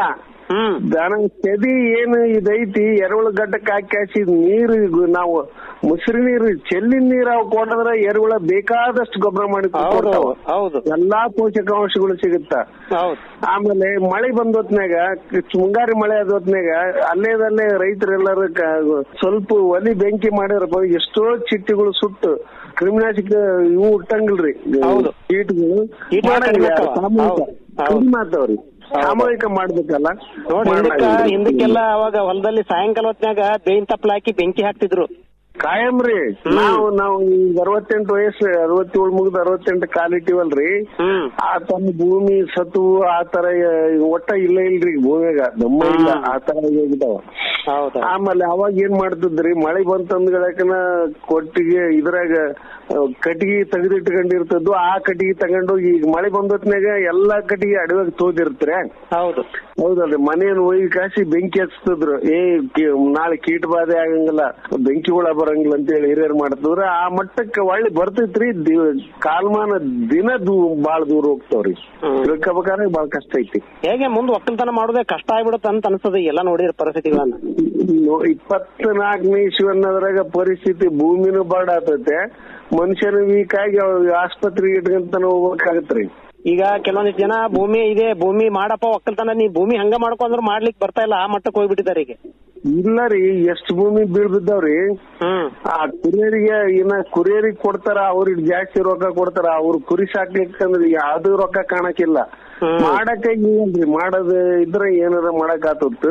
ದನ ಸೆದಿ ಏನು ಇದೈತಿ ಎರೆಹುಳ ಗಡ್ಡಕ್ಕೆ ಹಾಕಿ ಹಾಕಿ ನೀರು ಈಗ ನಾವು ಮುಸ್ರಿ ನೀರು ಚೆಲ್ಲಿನ ನೀರು ಅವು ಕೊಡದ್ರ ಎರೆಹುಳ ಬೇಕಾದಷ್ಟು ಗೊಬ್ಬರ ಮಾಡಿ ಕೊಡ್ತಾವ. ಹೌದು ಎಲ್ಲಾ ಪೋಷಕಾಂಶಗಳು ಸಿಗುತ್ತ ಆಮೇಲೆ ಮಳೆ ಬಂದ ಹೊತ್ನ್ಯಾಗ ಮುಂಗಾರಿ ಮಳೆ ಆದ ಹೊತ್ನ್ಯಾಗ ಅಲ್ಲೇದಲ್ಲೇ ರೈತರೆಲ್ಲರೂ ಕ- ಸ್ವಲ್ಪ ಒಲಿ ಬೆಂಕಿ ಮಾಡಿರಪ್ಪ ಎಷ್ಟೋ ಚಿಟ್ಟಿಗಳು ಸುಟ್ಟು ಕ್ರಿಮಿನಾಶಕ ಇವು ಹುಟ್ಟಂಗಿಲ್ರಿ ಕೀಟಗಳು ಕೀಟ ಮಾಡಂಗಿಲ್ಲ. ಕಡಿಮೆ ಆತಾವ. ಸಾಮೂಹಿಕ ಹೌದು. ಹೌದು. ಕಡಿಮೆ ಆತಾವ್ರಿ ಸಾಮೂಹಿಕ ಮಾಡ್ಬೇಕಲ್ಲ ನೋಡಿ ಹಿಂದಕ್ಕ ಮಾಡಂಗಿಲ್ಲ. ಹಿಂದಕ್ಕೆಲ್ಲ ಅವಾಗ ಹೊಲದಲ್ಲಿ ಸಾಯಂಕಾಲ ಹೊತ್ನ್ಯಾಗ ಬೇವಿನ ತಪ್ಪಲ ಹಾಕಿ ಬೆಂಕಿ ಹಾಕ್ತಿದ್ರು ಕಾಯಂ ರೀ ನಾವು ನಾವು ಈಗ ಅರವತ್ತೆಂಟು ವಯಸ್ಸು ಅರವತ್ತೇಳು ಮುಗಿದು ಅರವತ್ತೆಂಟು ಕಾಲಿಟ್ಟಿವಲ್ರಿ ಆ ತನ್ನ ಭೂಮಿ ಸತು ಆ ತರ ಆ, ಒಟ್ಟ ಇಲ್ಲ ಇಲ್ರಿ ಭೂಮಿಯಾಗ ದಮ್ಮ ಇಲ್ಲ ಆ ತರ ಹೋಗಿದಾವ ಆಮೇಲೆ ಅವಾಗ ಏನ್ ಮಾಡ್ತಿದ್ರಿ ಮಳೆ ಬಂತಂದ್ಗಳಕನ ಕೊಟ್ಟಿಗೆ ಇದ್ರಾಗ ಆ, ಕಟ್ಟಿಗೆ ತೆಗೆದಿಟ್ಕೊಂಡಿರ್ತದ್ದು ಆ ಕಟ್ಟಿಗೆ ತಗೊಂಡೋಗಿ ಈಗ ಮಳೆ ಬಂದೊತ್ನಾಗ ಎಲ್ಲಾ ಕಟ್ಟಿಗೆ ಅಡವಾಗ ತೋದಿರ್ತಾರೆ ಹೌದು ಹೌದಲ್ರಿ ಮನೆಯನ್ನು ಒಯ್ದು ಕಾಸಿ ಬೆಂಕಿ ಹಚ್ತಿದ್ರು ಏ ಕಿ- ನಾಳೆ ಕೀಟ ಬಾಧೆ ಆಗಂಗಿಲ್ಲ ಬೆಂಕಿ ಹುಳ ಬರಂಗಿಲ್ಲ ಅಂತ ಹೇಳಿ ಹಿರಿಯರು ಮಾಡ್ತಿದ್ರ ಆ ಮಟ್ಟಕ್ಕೆ ಒಳ್ಳೆ ಬರ್ತೈತ್ರಿ ದಿ- ಕಾಲಮಾನ ದಿನ ದೂ ಬಾಳ ದೂರ ಹೋಗ್ತಾವ್ರಿ ತಿಳ್ಕೊಬೇಕಾದ್ರೆ ಬಾಳ ಕಷ್ಟ ಐತಿ ಹೇಗೆ ಮುಂದ್ ಒಕ್ಕಲ್ತನ ಮಾಡೋದೇ ಕಷ್ಟ ಆಗ್ಬಿಡುತ್ತೆ ಅಂತ ಅನ್ಸದ ಎಲ್ಲ ನೋಡಿದ್ರ ಪರಿಸ್ಥಿತಿಗಳನ್ನ ಇಪ್ಪತ್ನಾಲ್ಕನೇ ಇಸ್ವಿ ಅನ್ನೋದ್ರಾಗ ಪರಿಸ್ಥಿತಿ ಭೂಮಿನೂ ಬಾಡ ಆತೈತೆ ಮನುಷ್ಯನ ವೀಕ್ ಆಗಿ ಅವ್ರ್ ಆಸ್ಪತ್ರೆಗೆ ಇಟ್ಕೊಂತಾನ ಹೋಗ್ಬೇಕಾಗತ್ರಿ ಈಗ ಕೆಲವೊಂದಿಷ್ಟು ಜನ ಭೂಮಿ ಇದೆ ಭೂಮಿ ಮಾಡಪ್ಪ ಒಕ್ಕಲ್ತನ ನೀ ಭೂಮಿ ಹಂಗ ಮಾಡ್ಕೊಂಡ್ರು ಮಾಡ್ಲಿಕ್ ಬರ್ತಾ ಇಲ್ಲ ಆ ಮಟ್ಟಕ್ಕೆ ಹೋಗ್ಬಿಟ್ಟಿದ್ದಾರೆ ಈಗ ಇಲ್ಲ ರೀ ಎಷ್ಟ್ ಭೂಮಿ ಬೀಳ್ಬಿದ್ದಾವ್ರಿ ಆ ಕುರಿಯರಿಗೆ ಇನ್ನ ಕುರಿಯರಿಗೆ ಕೊಡ್ತಾರ ಅವ್ರಿಗೆ ಜಾಸ್ತಿ ರೊಕ್ಕ ಕೊಡ್ತಾರ ಅವ್ರ ಕುರಿ ಸಾಕ್ಲಿಕ್ಕಂದ್ರೆ ಯಾವ್ದು ರೊಕ್ಕ ಕಾಣಕಿಲ್ಲ ಮಾಡಕ ಏನ್ರಿ ಮಾಡೋದ್ ಇದ್ರ ಏನಾರ ಮಾಡಕ್ ಆತತ್ತು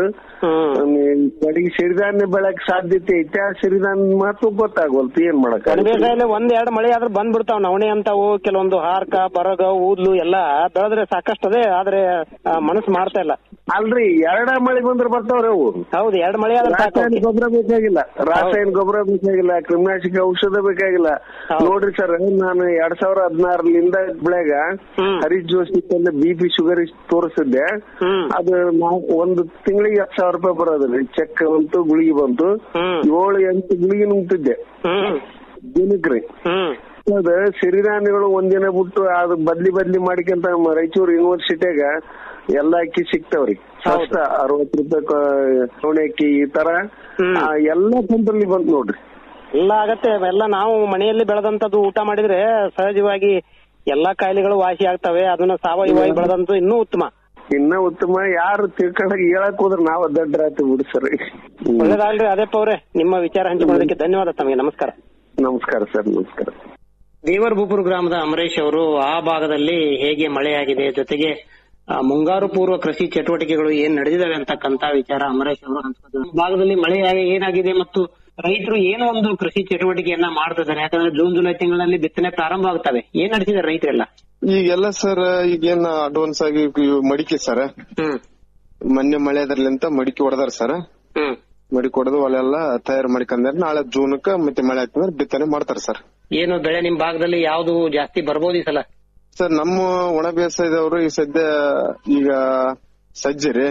ಕಡೆಗೆ ಸಿರಿಧಾನ್ಯ ಬೆಳಕ್ ಸಾಧ್ಯತೆ ಐತೆ ಆ ಸಿರಿಧಾನ್ಯ ಮಾತು ಗೊತ್ತಾಗೋಲ್ತು ಏನ್ ಮಾಡಕ್ ಬೇಸಾಯಲ್ಲಿ ಒಂದ್ ಎರಡ್ ಮಳೆ ಆದ್ರೆ ಬಂದ್ಬಿಡ್ತಾವ ನವಣೆ ಅಂತಾವು ಕೆಲವೊಂದು ಹಾರ್ಕ ಬರಗ ಊದ್ಲು ಎಲ್ಲ ಬೆಳೆದ್ರೆ ಸಾಕಷ್ಟು ಅದೇ ಆದ್ರೆ ಆ, ಮನಸ್ಸು ಮಾಡ್ತಾ ಇಲ್ಲ ಅಲ್ರಿ ಎರಡ ಮಳೆ ಬಂದ್ರೆ ಬರ್ತಾವ್ರಿ ಅವು ಹೌದು ಎರಡ್ ಮಳೆ ಆದ್ರೆ ಸಾಕು ರಾಸಾಯನಿಕ ಗೊಬ್ಬರ ಬೇಕಾಗಿಲ್ಲ ರಾಸಾಯನಿಕ ಗೊಬ್ಬರ ಬೇಕಾಗಿಲ್ಲ ಕ್ರಿಮಿನಾಶಕ ಔಷಧ ಬೇಕಾಗಿಲ್ಲ ನೋಡ್ರಿ ಸರ್ ನಾನು ಎರಡ್ ಸಾವಿರ ಹದಿನಾರರಿಂದ ಬೆಳೆಗ Harish Joshi B P sugar ತೋರಿಸಿದ್ದೆ ಅದು ನಾಲ್ಕು ಒಂದು ತಿಂಗಳಿಗೆ ಹತ್ತು ಸಾವಿರ ರೂಪಾಯಿ ಬರೋದ್ರಿ ಚೆಕ್ ಬಂತು ಗುಳಿಗೆ ಬಂತು ಏಳು ಎಂಟು ಗುಳಿಗೆ ನುಂಗ್ತಿದ್ದೆ ದಿನಕ್ರಿ ಅದ ಸಿರಿಧಾನ್ಯಗಳು ಒಂದಿನ ಬಿಟ್ಟು ಅದು ಬದ್ಲಿ ಬದ್ಲಿ ಮಾಡಿಕೊಂತ ನಮ್ಮ ರಾಯಚೂರು ಯೂನಿವರ್ಸಿಟಿಯಾಗ ಎಲ್ಲಾ ಅಕ್ಕಿ ಸಿಗ್ತಾವ್ರಿ ಸಸ್ತ ಅರವತ್ತು ರೂಪಾಯಿ ಕ- ನವಣೆ ಅಕ್ಕಿ ಈ ತರ ಆ, ಎಲ್ಲಾ ಕಂಪನಿ ಬಂತ್ ನೋಡ್ರಿ ಎಲ್ಲ ಆಗತ್ತೆ ಎಲ್ಲ ನಾವು ಮನೆಯಲ್ಲಿ ಬೆಳೆದಂತದ್ದು ಊಟ ಮಾಡಿದ್ರೆ ಸಹಜವಾಗಿ ಎಲ್ಲಾ ಕಾಯಿಲೆಗಳು ವಾಸಿ ಆಗ್ತವೆ ಅದನ್ನ ಸಾವಯವವಾಗಿ ಬೆಳೆದಂತದ್ದು ಇನ್ನೂ ಉತ್ತಮ ಇನ್ನ ಉತ್ತಮ ಯಾರು ತಿಳ್ಕೊಂಡಾಗ ಹೇಳಕ್ ಹೋದ್ರ ನಾವ್ ದಡ್ಡರಾತಿ ಬಿಡಿ ಸರ್ ಒಳ್ಳೇದಾಗ್ಲಿ ಅದೇಪ್ಪ ಅವ್ರೆ ನಿಮ್ಮ ವಿಚಾರ ಹಂಚಿಕೊಳ್ಳೋದಕ್ಕೆ ಧನ್ಯವಾದ ತಮಗೆ ನಮಸ್ಕಾರ ನಮಸ್ಕಾರ ಸರ್ ನಮಸ್ಕಾರ ದೇವರ ಭೂಪುರ ಗ್ರಾಮದ ಅಮರೇಶ್ ಅವರು ಆ ಭಾಗದಲ್ಲಿ ಹೇಗೆ ಮಳೆಯಾಗಿದೆ ಜೊತೆಗೆ ಆ, ಮುಂಗಾರು ಪೂರ್ವ ಕೃಷಿ ಚಟುವಟಿಕೆಗಳು ಏನ್ ನಡೆದಿದಾವೆ ಅಂತಕ್ಕಂತ ವಿಚಾರ ಅಮರೇಶ್ ಅವರು ಹಂಚ್ಕೊತಾರೆ ಭಾಗದಲ್ಲಿ ಮಳೆ ಆಗಿ- ಏನಾಗಿದೆ ಮತ್ತು ರೈತರು ಏನೋ ಒಂದು ಕೃಷಿ ಚಟುವಟಿಕೆಯನ್ನ ಮಾಡ್ತಿದ್ದಾರೆ ಯಾಕಂದ್ರೆ ಜೂನ್ ಜುಲೈ ತಿಂಗಳಲ್ಲಿ ಬಿತ್ತನೆ ಪ್ರಾರಂಭ ಆಗ್ತವೆ ಏನ್ ನಡೆಸಿದ್ದಾರೆ ರೈತರೆಲ್ಲ ಈಗೆಲ್ಲ ಸರ್ ಈಗೇನ್ ಅಡ್ವಾನ್ಸ್ ಆಗಿ ಇವ್ ಮಡಿಕೆ ಸರ್ ಮೊನ್ನೆ ಮಳೆ ಅದ್ರಲಿಂತ ಮಡಿಕೆ ಹೊಡೆದಾರ ಸರ್ ಮಡಿಕೆ ಹೊಡೆದು ಅಲ್ಲೆಲ್ಲ ತಯಾರು ಮಾಡ್ಕೊಂಡ್ರೆ ನಾಳೆ ಜೂನ್ಕ ಮತ್ತೆ ಮಳೆ ಆಗ್ತಂದ್ರೆ ಬಿತ್ತನೆ ಮಾಡ್ತಾರ ಸರ್ ಏನು ಬೆಳೆ ನಿಮ್ ಭಾಗದಲ್ಲಿ ಯಾವ್ದು ಜಾಸ್ತಿ ಬರ್ಬೋದು ಈ ಸಲ ಸರ್ ನಮ್ಮ ಒಣ ಬೇಸಾಯದವರು ಈ ಸದ್ಯ ಈಗ ಸಜ್ಜೆ ರೀ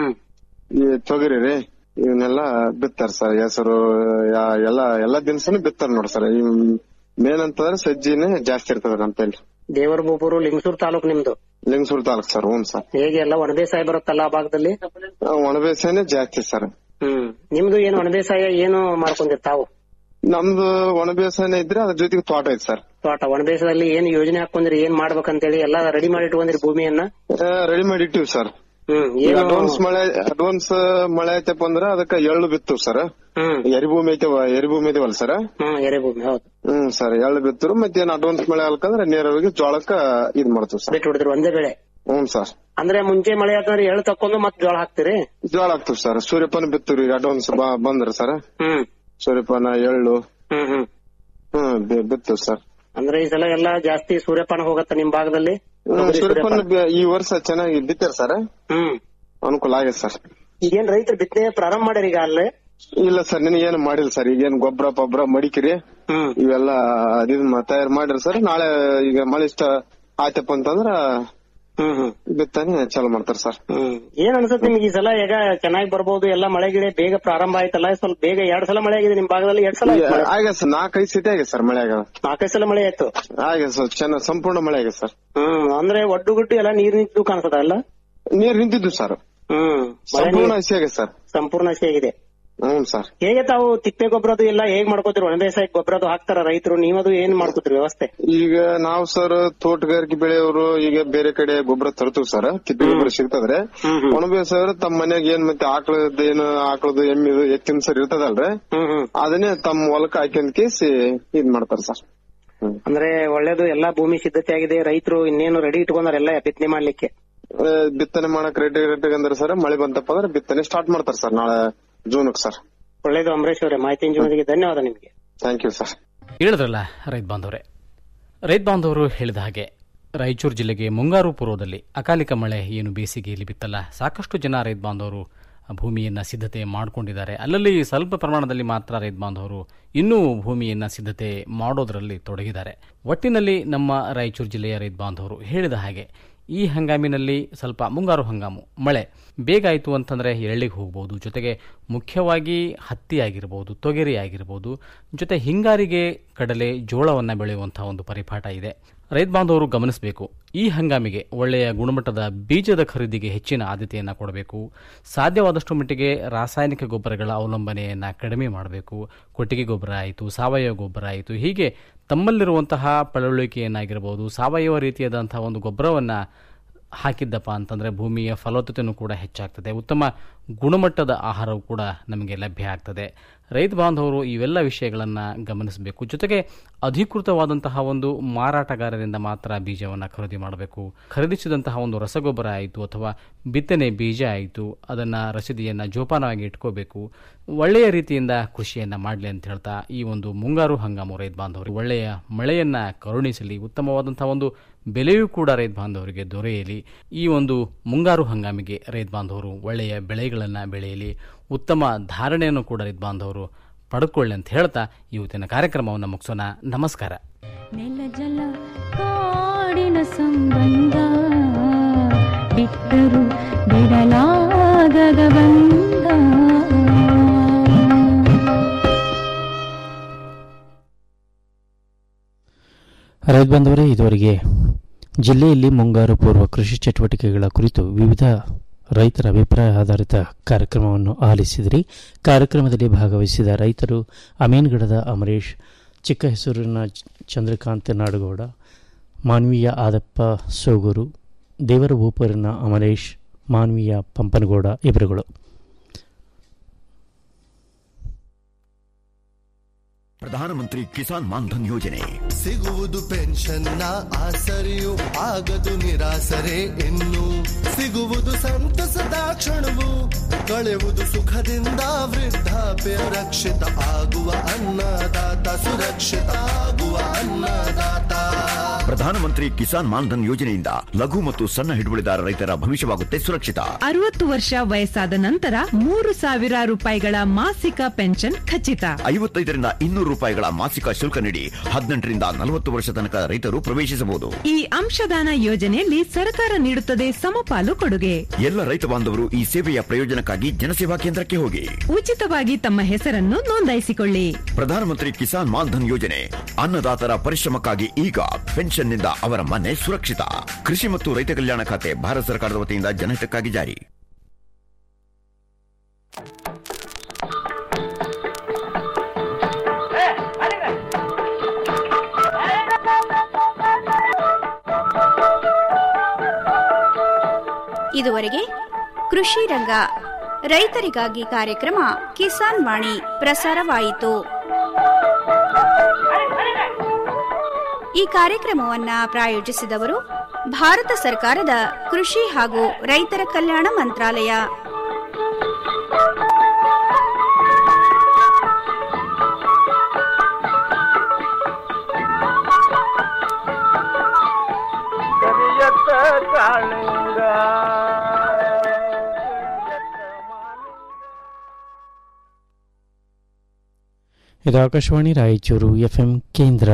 ಈ ತೊಗರಿ ರೀ ಇವನ್ನೆಲ್ಲ ಬಿತ್ತಾರ ಸರ್ ಹೆಸರು ಯಾ- ಎಲ್ಲ ಎಲ್ಲಾ ದಿನಸನು ಬಿತ್ತಾರ ನೋಡಿ ಸರ್ ಈ ಮೇನ್ ಅಂತಂದ್ರೆ ಸಜ್ಜಿನೇ ಜಾಸ್ತಿ ಇರ್ತದ ನಮ್ಮ ಪೈಲ್ ದೇವರ ಭೂಪುರು ಲಿಂಗಸೂರ್ ತಾಲೂಕು ನಿಮ್ದು ಲಿಂಗಸೂರು ತಾಲೂಕ್ ಸರ್ ಹ್ಞೂ ಸರ್ ಹೇಗೆ ಎಲ್ಲ ಒಣಬೇಸಾಯ ಬರುತ್ತಲ್ಲ ಆ ಭಾಗದಲ್ಲಿ ಒಣ ಬೇಸಾಯನೇ ಜಾಸ್ತಿ ಸರ್ ಹ್ಮ್ ನಿಮ್ದು ಏನು ಒಣಬೇಸಾಯ ಏನು ಮಾಡ್ಕೊಂಡಿರ್ ತಾವು ನಮ್ದು ಒಣ ಬೇಸಾಯನೇ ಇದ್ರೆ ಅದ್ರ ಜೊತೆಗೆ ತೋಟ ಐತೆ ಸರ್ ತೋಟ ಒಣಬೇಸಾಯದಲ್ಲಿ ಏನ್ ಯೋಜನೆ ಹಾಕೊಂಡ್ರಿ ಏನ್ ಮಾಡ್ಬೇಕಂತೇಳಿ ಎಲ್ಲ ರೆಡಿ ಮಾಡಿ ಇಟ್ಕೊಂಡ್ರಿ ಭೂಮಿಯನ್ನ ರೆಡಿ ಮಾಡಿ ಇಟ್ಟಿವಿ ಸರ್ ಹ್ಮ್ ಈಗ ಏನು ಅಡ್ವಾನ್ಸ್ ಮಳೆ ಅಡ್ವಾನ್ಸ್ ಮಳೆ ಐತಪ್ಪ ಅಂದ್ರ ಅದಕ್ಕ ಎಳ್ಳು ಬಿತ್ತು ಸರ್ ಎರಿಭೂಮಿ ಐತವ ಎರಿಭೂಮಿ ಐತವಲ್ಲ ಸರ್ ಹ್ಮ್ ಎರೆಭೂಮಿ ಹೌದು ಹ್ಮ್ ಸರ್ ಎಳ್ಳು ಬಿತ್ತರು ಮತ್ತೆ ಏನ್ ಅಡ್ವಾನ್ಸ್ ಮಳೆ ಆಗ್ಬೇಕಂದ್ರೆ ನೇರವಾಗಿ ಜೋಳಕ್ಕ ಇದ್ ಮಾಡ್ತೀವಿ ಸರ್ ಬಿಟ್ಟು ಹೊಡೆದ್ರು ಒಂದೇ ಬೆಳೆ ಹ್ಞೂ ಸರ್ ಅಂದ್ರೆ ಮುಂಚೆ ಮಳೆ ಆದ್ರೆ ಎಳ್ಳು ತಕೊಂಡು ಮತ್ ಜೋಳ ಹಾಕ್ತಿರಿ ಜೋಳ ಹಾಕ್ತಿವಿ ಸರ್ ಸೂರ್ಯಪಾನ ಬಿತ್ತಿವ್ರಿ ಈಗ ಅಡ್ವಾನ್ಸ್ ಬಂದ್ರ ಸರ್ ಹ್ಮ್ ಸೂರ್ಯಪಾನ ಎಳ್ಳು ಹ್ಮ್ ಹ್ಮ್ ಹ್ಮ್ ಬಿ- ಬಿತ್ತಿವಿ ಸರ್ ಅಂದ್ರೆ ಈ ಸಲ ಎಲ್ಲಾ ಜಾಸ್ತಿ ಸೂರ್ಯಪಾನ ಹೋಗತ್ತ ನಿಮ್ ಭಾಗದಲ್ಲಿ ಹ್ಮ್, ತೊಗರಿ ಸೂರ್ಯಪಾನ ಸೂರ್ಯಪಾನ. ಬಿ- ಈ ವರ್ಷ ಚೆನ್ನಾಗಿ ಬಿತ್ತಾರ ಸರ್ ಹ್ಮ್ ಅನುಕೂಲ ಆಗಿದೆ ಸರ್ ಈಗೇನ್ ರೈತರು ಬಿತ್ತನೆ ಪ್ರಾರಂಭ ಮಾಡ್ಯಾರ ಈಗ ಅಲ್ಲೇ ಇಲ್ಲ ಸರ್ ನಿನಗೇನು ಮಾಡಿಲ್ಲ ಸರ್ ಈಗೇನ್ ಗೊಬ್ಬರ ಪೊಬ್ಬರ ಮಡಿಕಿರಿ ಇವೆಲ್ಲ ಇದನ್ನ ತಯಾರು ಮಾಡಿರಿ ಸರ್ ನಾಳೆ ಈಗ ಮಳೆ ಇಷ್ಟ ಆಯ್ತಪ್ಪ ಅಂತಂದ್ರ ಬಿತ್ತಾನೆ ಚಾಲು ಮಾಡ್ತಾರ ಸರ್ ಏನ್ ಅನ್ಸುತ್ತೆ ನಿಮ್ಗೆ ಈ ಸಲ ಈಗ ಚೆನ್ನಾಗಿ ಬರ್ಬೋದು ಎಲ್ಲ ಮಳೆ ಗಿಳೆ ಬೇಗ ಪ್ರಾರಂಭ ಆಯ್ತಲ್ಲ ಸ್ವಲ್ಪ ಬೇಗ ಎರಡ್ ಸಲ ಮಳೆ ಆಗಿದೆ ನಿಮ್ ಭಾಗದಲ್ಲಿ ಎರಡ್ ಸಲ ಆಯ್ತು ಮಳೆ. ಆಗಿದೆ ಸರ್ ನಾಲ್ಕೈದು ಸತಿ ಆಗಿದೆ ಸರ್ ಮಳೆ ಆಗ ನಾಲ್ಕೈದು ಸಲ ಮಳೆ ಆಯ್ತು ಆಗಿದೆ ಸರ್ ಚೆನ್ನಾಗಿ ಸಂಪೂರ್ಣ ಮಳೆ ಆಗಿದೆ ಸರ್ ಹ್ಮ್ ಅಂದ್ರೆ ಒಡ್ಡು ಗುಡ್ಡು ಎಲ್ಲ ನೀರ್ ನಿಂತು ಕಾಣಿಸ್ತದ ಅಲ್ಲ ನೀರ್ ನಿಂತಿದ್ದು ಸರ್ ಹ್ಮ್ ಮಳೆ ಸಂಪೂರ್ಣ ನೀರ್- ಹಸಿ ಆಗಿದೆ ಸರ್ ಸಂಪೂರ್ಣ ಹಸಿ ಆಗಿದೆ ಹ್ಞೂ ಸರ್ ಹೇಗೆ ತಾವು ತಿಪ್ಪೆ ಗೊಬ್ಬರದು ಎಲ್ಲ ಹೇಗ್ ಮಾಡ್ಕೋತೀರಿ ಒಣ ಬೇಸಾಯ ಗೊಬ್ಬರದು ಹಾಕ್ತಾರ ರೈತರು ನೀವದು ಏನ್ ಮಾಡ್ಕೋತೀರಿ ವ್ಯವಸ್ಥೆ ಈಗ ನಾವು ಸರ್ ತೋಟಗಾರಿಕೆ ಬೆಳೆಯವರು ಈಗ ಬೇರೆ ಕಡೆ ಗೊಬ್ಬರ ತರ್ತೀವಿ ಸರ್ ತಿಪ್ಪೆ ಗೊಬ್ಬರ ಸಿಗ್ತದ್ರೆ ಒಣ ಬೇಸಾಯವರು ತಮ್ಮ ಮನ್ಯಾಗ ಏನ್ ಮತ್ತೆ ಆಕಳದ ಏನು ಆಕಳದ ಎಮ್ಮಿದು ಎತ್ತಿನ ಸರ್ ಇರ್ತದಲ್ರಿ ಅದನ್ನೇ ತಮ್ಮ ಹೊಲಕ್ಕೆ ಹಾಕ್ಯಂದ್ ಕೇಸಿ ಇದ್ ಮಾಡ್ತಾರ ಸರ್ ಅಂದ್ರೆ ಒಳ್ಳೇದು ಎಲ್ಲಾ ಭೂಮಿ ಸಿದ್ಧತೆ ಆಗಿದೆ ರೈತರು ಇನ್ನೇನು ರೆಡಿ ಇಟ್ಕೊಂಡಾರ ಎಲ್ಲ ಬಿತ್ತನೆ ಮಾಡ್ಲಿಕ್ಕೆ ಆ, ಬಿತ್ತನೆ ಮಾಡಕ್ ರೆಡಿ ರೆಡಿ ಅಂದ್ರೆ ಸರ್ ಮಳೆ ಬಂತಪ್ಪ ಅಂದ್ರೆ ಬಿತ್ತನೆ ಸ್ಟಾರ್ಟ್ ಮಾಡ್ತಾರ ಸರ್ ನಾಳೆ ಜೂನ್ಕ್ ಸರ್ ಒಳ್ಳೇದು ಅಂಬರೀಶ್ ಅವರೇ ಮಾಹಿತಿ ಜೊತೆಗೆ ಧನ್ಯವಾದ ನಿಮ್ಗೆ ಥ್ಯಾಂಕ್ ಯು ಸರ್ ಹೇಳಿದ್ರಲ್ಲ ರೈತ ಬಾಂಧವರೇ ರೈತ ಬಾಂಧವರು ಹೇಳಿದ ಹಾಗೆ ರಾಯಚೂರು ಜಿಲ್ಲೆಗೆ ಮುಂಗಾರು ಪೂರ್ವದಲ್ಲಿ ಅಕಾಲಿಕ ಮಳೆ ಏನು ಬೇಸಿಗೆಯಲ್ಲಿ ಬಿತ್ತಲ್ಲ ಸಾಕಷ್ಟು ಜನ ರೈತ ಬಾಂಧವರು ಭೂಮಿಯನ್ನ ಸಿದ್ಧತೆ ಮಾಡಿಕೊಂಡಿದ್ದಾರೆ ಅಲ್ಲಲ್ಲಿ ಸ್ವಲ್ಪ ಪ್ರಮಾಣದಲ್ಲಿ ಮಾತ್ರ ರೈತ ಬಾಂಧವರು ಇನ್ನೂ ಭೂಮಿಯನ್ನ ಸಿದ್ಧತೆ ಮಾಡೋದರಲ್ಲಿ ತೊಡಗಿದ್ದಾರೆ ಒಟ್ಟಿನಲ್ಲಿ ನಮ್ಮ ರಾಯಚೂರು ಜಿಲ್ಲೆಯ ರೈತ ಬಾಂಧವರು ಹೇಳಿದ ಹಾಗೆ ಈ ಹಂಗಾಮಿನಲ್ಲಿ ಸ್ವಲ್ಪ ಮುಂಗಾರು ಹಂಗಾಮು ಮಳೆ ಬೇಗ ಆಯಿತು ಅಂತಂದರೆ ಎಳ್ಳಿಗೆ ಹೋಗ್ಬೋದು ಜೊತೆಗೆ ಮುಖ್ಯವಾಗಿ ಹತ್ತಿ ಆಗಿರ್ಬೋದು ತೊಗರಿ ಆಗಿರ್ಬೋದು ಜೊತೆ ಹಿಂಗಾರಿಗೆ ಕಡಲೆ ಜೋಳವನ್ನು ಬೆಳೆಯುವಂಥ ಒಂದು ಪರಿಪಾಠ ಇದೆ ರೈತ ಬಾಂಧವರು ಗಮನಿಸಬೇಕು ಈ ಹಂಗಾಮಿಗೆ ಒಳ್ಳೆಯ ಗುಣಮಟ್ಟದ ಬೀಜದ ಖರೀದಿಗೆ ಹೆಚ್ಚಿನ ಆದ್ಯತೆಯನ್ನು ಕೊಡಬೇಕು ಸಾಧ್ಯವಾದಷ್ಟು ಮಟ್ಟಿಗೆ ರಾಸಾಯನಿಕ ಗೊಬ್ಬರಗಳ ಅವಲಂಬನೆಯನ್ನು ಕಡಿಮೆ ಮಾಡಬೇಕು ಕೊಟ್ಟಿಗೆ ಗೊಬ್ಬರ ಆಯಿತು ಸಾವಯವ ಗೊಬ್ಬರ ಆಯಿತು ಹೀಗೆ ತಮ್ಮಲ್ಲಿರುವಂತಹ ಪಳವಳಿಕೆಯನ್ನಾಗಿರ್ಬೋದು ಸಾವಯವ ರೀತಿಯಾದಂತಹ ಒಂದು ಗೊಬ್ಬರವನ್ನು ಹಾಕಿದ್ದಪ್ಪ ಅಂತಂದರೆ ಭೂಮಿಯ ಫಲವತ್ತತೆಯೂ ಕೂಡ ಹೆಚ್ಚಾಗ್ತದೆ ಉತ್ತಮ ಗುಣಮಟ್ಟದ ಆಹಾರವು ಕೂಡ ನಮಗೆ ಲಭ್ಯ ಆಗ್ತದೆ ರೈತ ಬಾಂಧವರು ಇವೆಲ್ಲ ವಿಷಯಗಳನ್ನು ಗಮನಿಸಬೇಕು ಜೊತೆಗೆ ಅಧಿಕೃತವಾದಂತಹ ಒಂದು ಮಾರಾಟಗಾರರಿಂದ ಮಾತ್ರ ಬೀಜವನ್ನು ಖರೀದಿ ಮಾಡಬೇಕು ಖರೀದಿಸಿದಂತಹ ಒಂದು ರಸಗೊಬ್ಬರ ಆಯಿತು ಅಥವಾ ಬಿತ್ತನೆ ಬೀಜ ಆಯಿತು ಅದನ್ನು ರಸೀದಿಯನ್ನು ಜೋಪಾನವಾಗಿ ಇಟ್ಕೋಬೇಕು ಒಳ್ಳೆಯ ರೀತಿಯಿಂದ ಕೃಷಿಯನ್ನು ಮಾಡಲಿ ಅಂತ ಹೇಳ್ತಾ ಈ ಒಂದು ಮುಂಗಾರು ಹಂಗಾಮು ರೈತ ಬಾಂಧವರು ಒಳ್ಳೆಯ ಮಳೆಯನ್ನು ಕರುಣಿಸಲಿ ಉತ್ತಮವಾದಂತಹ ಒಂದು ಬೆಲೆಯೂ ಕೂಡ ರೈತ ಬಾಂಧವರಿಗೆ ದೊರೆಯಲಿ ಈ ಒಂದು ಮುಂಗಾರು ಹಂಗಾಮಿಗೆ ರೈತ ಬಾಂಧವರು ಒಳ್ಳೆಯ ಬೆಳೆಗಳನ್ನು ಬೆಳೆಯಲಿ ಉತ್ತಮ ಧಾರಣೆಯನ್ನು ಕೂಡ ರೈತ ಬಾಂಧವರು ಪಡ್ಕೊಳ್ಳಿ ಅಂತ ಹೇಳ್ತಾ ಇವತ್ತಿನ ಕಾರ್ಯಕ್ರಮವನ್ನು ಮುಗಿಸೋಣ ನಮಸ್ಕಾರ ನೆಲ ಜಲ ಕಾಡಿನ ಸಂಬಂಧ ಬಿಟ್ಟರು ಬಿಡಲಾಗದ ಬಂಧ ರೈತ ಬಂಧುವರೇ ಇದುವರೆಗೆ ಜಿಲ್ಲೆಯಲ್ಲಿ ಮುಂಗಾರು ಪೂರ್ವ ಕೃಷಿ ಚಟುವಟಿಕೆಗಳ ಕುರಿತು ವಿವಿಧ ರೈತರ ಅಭಿಪ್ರಾಯ ಆಧಾರಿತ ಕಾರ್ಯಕ್ರಮವನ್ನು ಆಲಿಸಿದ್ರಿ ಕಾರ್ಯಕ್ರಮದಲ್ಲಿ ಭಾಗವಹಿಸಿದ ರೈತರು ಅಮೀನ್ಗಡದ ಅಮರೇಶ್ ಚಿಕ್ಕ ಹೆಸರಿನ ಚಂದ್ರಕಾಂತ್ ನಾಡಗೌಡ ಮಾನ್ವೀಯ ಆದಪ್ಪ ಸೋಗೂರು ದೇವರ ಊಪರಿನ ಅಮರೇಶ್ ಮಾನ್ವೀಯ ಪಂಪನಗೌಡ ಇವರುಗಳು ಪ್ರಧಾನಮಂತ್ರಿ ಕಿಸಾನ್ ಮಾನ್ಧನ್ ಯೋಜನೆ ಸಿಗುವುದು ಪೆನ್ಷನ್ನ ಆಸರೆಯು ಆಗದು ನಿರಾಸರೆ ಇನ್ನು ಸಿಗುವುದು ಸಂತಸದ ಕ್ಷಣವು ಕಳೆಯುವುದು ಸುಖದಿಂದ ವೃದ್ಧಾಪ್ಯ ರಕ್ಷಿತ ಆಗುವ ಅನ್ನದಾತ ಸುರಕ್ಷಿತ ಆಗುವ ಅನ್ನದಾತ ಪ್ರಧಾನಮಂತ್ರಿ ಕಿಸಾನ್ ಮಾನ್ಧನ್ ಯೋಜನೆಯಿಂದ ಲಘು ಮತ್ತು ಸಣ್ಣ ಹಿಡುವಳಿದಾರ ರೈತರ ಭವಿಷ್ಯವಾಗುತ್ತೆ ಸುರಕ್ಷಿತ ಅರವತ್ತು ವರ್ಷ ವಯಸ್ಸಾದ ನಂತರ ಮೂರು ಸಾವಿರ ರೂಪಾಯಿಗಳ ಮಾಸಿಕ ಪೆನ್ಷನ್ ಖಚಿತ ಐವತ್ತೈದರಿಂದ ಇನ್ನೂರು ರೂಪಾಯಿಗಳ ಮಾಸಿಕ ಶುಲ್ಕ ನೀಡಿ ಹದಿನೆಂಟರಿಂದ ನಲವತ್ತು ವರ್ಷ ತನಕ ರೈತರು ಪ್ರವೇಶಿಸಬಹುದು ಈ ಅಂಶದಾನ ಯೋಜನೆಯಲ್ಲಿ ಸರ್ಕಾರ ನೀಡುತ್ತದೆ ಸಮಪಾಲು ಕೊಡುಗೆ ಎಲ್ಲ ರೈತ ಬಾಂಧವರು ಈ ಸೇವೆಯ ಪ್ರಯೋಜನಕ್ಕಾಗಿ ಜನಸೇವಾ ಕೇಂದ್ರಕ್ಕೆ ಹೋಗಿ ಉಚಿತವಾಗಿ ತಮ್ಮ ಹೆಸರನ್ನು ನೋಂದಾಯಿಸಿಕೊಳ್ಳಿ ಪ್ರಧಾನಮಂತ್ರಿ ಕಿಸಾನ್ ಮಾನ್ಧನ್ ಯೋಜನೆ ಅನ್ನದಾತರ ಪರಿಶ್ರಮಕ್ಕಾಗಿ ಈಗ ಪೆನ್ಷನ್ನಿಂದ ಅವರ ಮನೆ ಸುರಕ್ಷಿತ ಕೃಷಿ ಮತ್ತು ರೈತ ಕಲ್ಯಾಣ ಖಾತೆ ಭಾರತ ಸರ್ಕಾರದ ವತಿಯಿಂದ ಜನಹಿತಕ್ಕಾಗಿ ಜಾರಿ ಇದುವರೆಗೆ ಕೃಷಿ ರಂಗ ರೈತರಿಗಾಗಿ ಕಾರ್ಯಕ್ರಮ ಕಿಸಾನ್ ವಾಣಿ ಪ್ರಸಾರವಾಯಿತು ಈ ಕಾರ್ಯಕ್ರಮವನ್ನ ಪ್ರಾಯೋಜಿಸಿದವರು ಭಾರತ ಸರ್ಕಾರದ ಕೃಷಿ ಹಾಗೂ ರೈತರ ಕಲ್ಯಾಣ ಮಂತ್ರಾಲಯ ಕರಿಯತ್ತ ಕಾಳಿಂಗ ಇದು ಆಕಾಶವಾಣಿ ರಾಯಚೂರು ಎಫ್ಎಂ ಕೇಂದ್ರ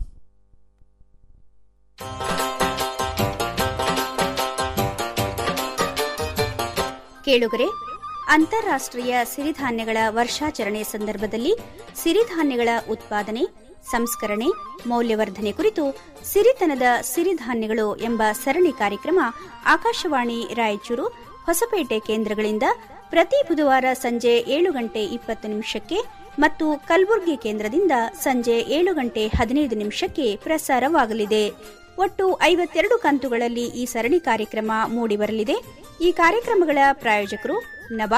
ಕೇಳುಗರೆ ಅಂತಾರಾಷ್ಟ್ರೀಯ ಸಿರಿಧಾನ್ಯಗಳ ವರ್ಷಾಚರಣೆ ಸಂದರ್ಭದಲ್ಲಿ ಸಿರಿಧಾನ್ಯಗಳ ಉತ್ಪಾದನೆ ಸಂಸ್ಕರಣೆ ಮೌಲ್ಯವರ್ಧನೆ ಕುರಿತು ಸಿರಿತನದ ಸಿರಿಧಾನ್ಯಗಳು ಎಂಬ ಸರಣಿ ಕಾರ್ಯಕ್ರಮ ಆಕಾಶವಾಣಿ ರಾಯಚೂರು ಹೊಸಪೇಟೆ ಕೇಂದ್ರಗಳಿಂದ ಪ್ರತಿ ಬುಧವಾರ ಸಂಜೆ ಏಳು ಗಂಟೆ ಇಪ್ಪತ್ತು ನಿಮಿಷಕ್ಕೆ ಮತ್ತು ಕಲಬುರಗಿ ಕೇಂದ್ರದಿಂದ ಸಂಜೆ ಏಳು ಗಂಟೆ ಹದಿನೈದು ನಿಮಿಷಕ್ಕೆ ಪ್ರಸಾರವಾಗಲಿದೆ ಒಟ್ಟು ಐವತ್ತೆರಡು ಕಂತುಗಳಲ್ಲಿ ಈ ಸರಣಿ ಕಾರ್ಯಕ್ರಮ ಮೂಡಿಬರಲಿದೆ ಈ ಕಾರ್ಯಕ್ರಮಗಳ ಪ್ರಾಯೋಜಕರು ನಬಾ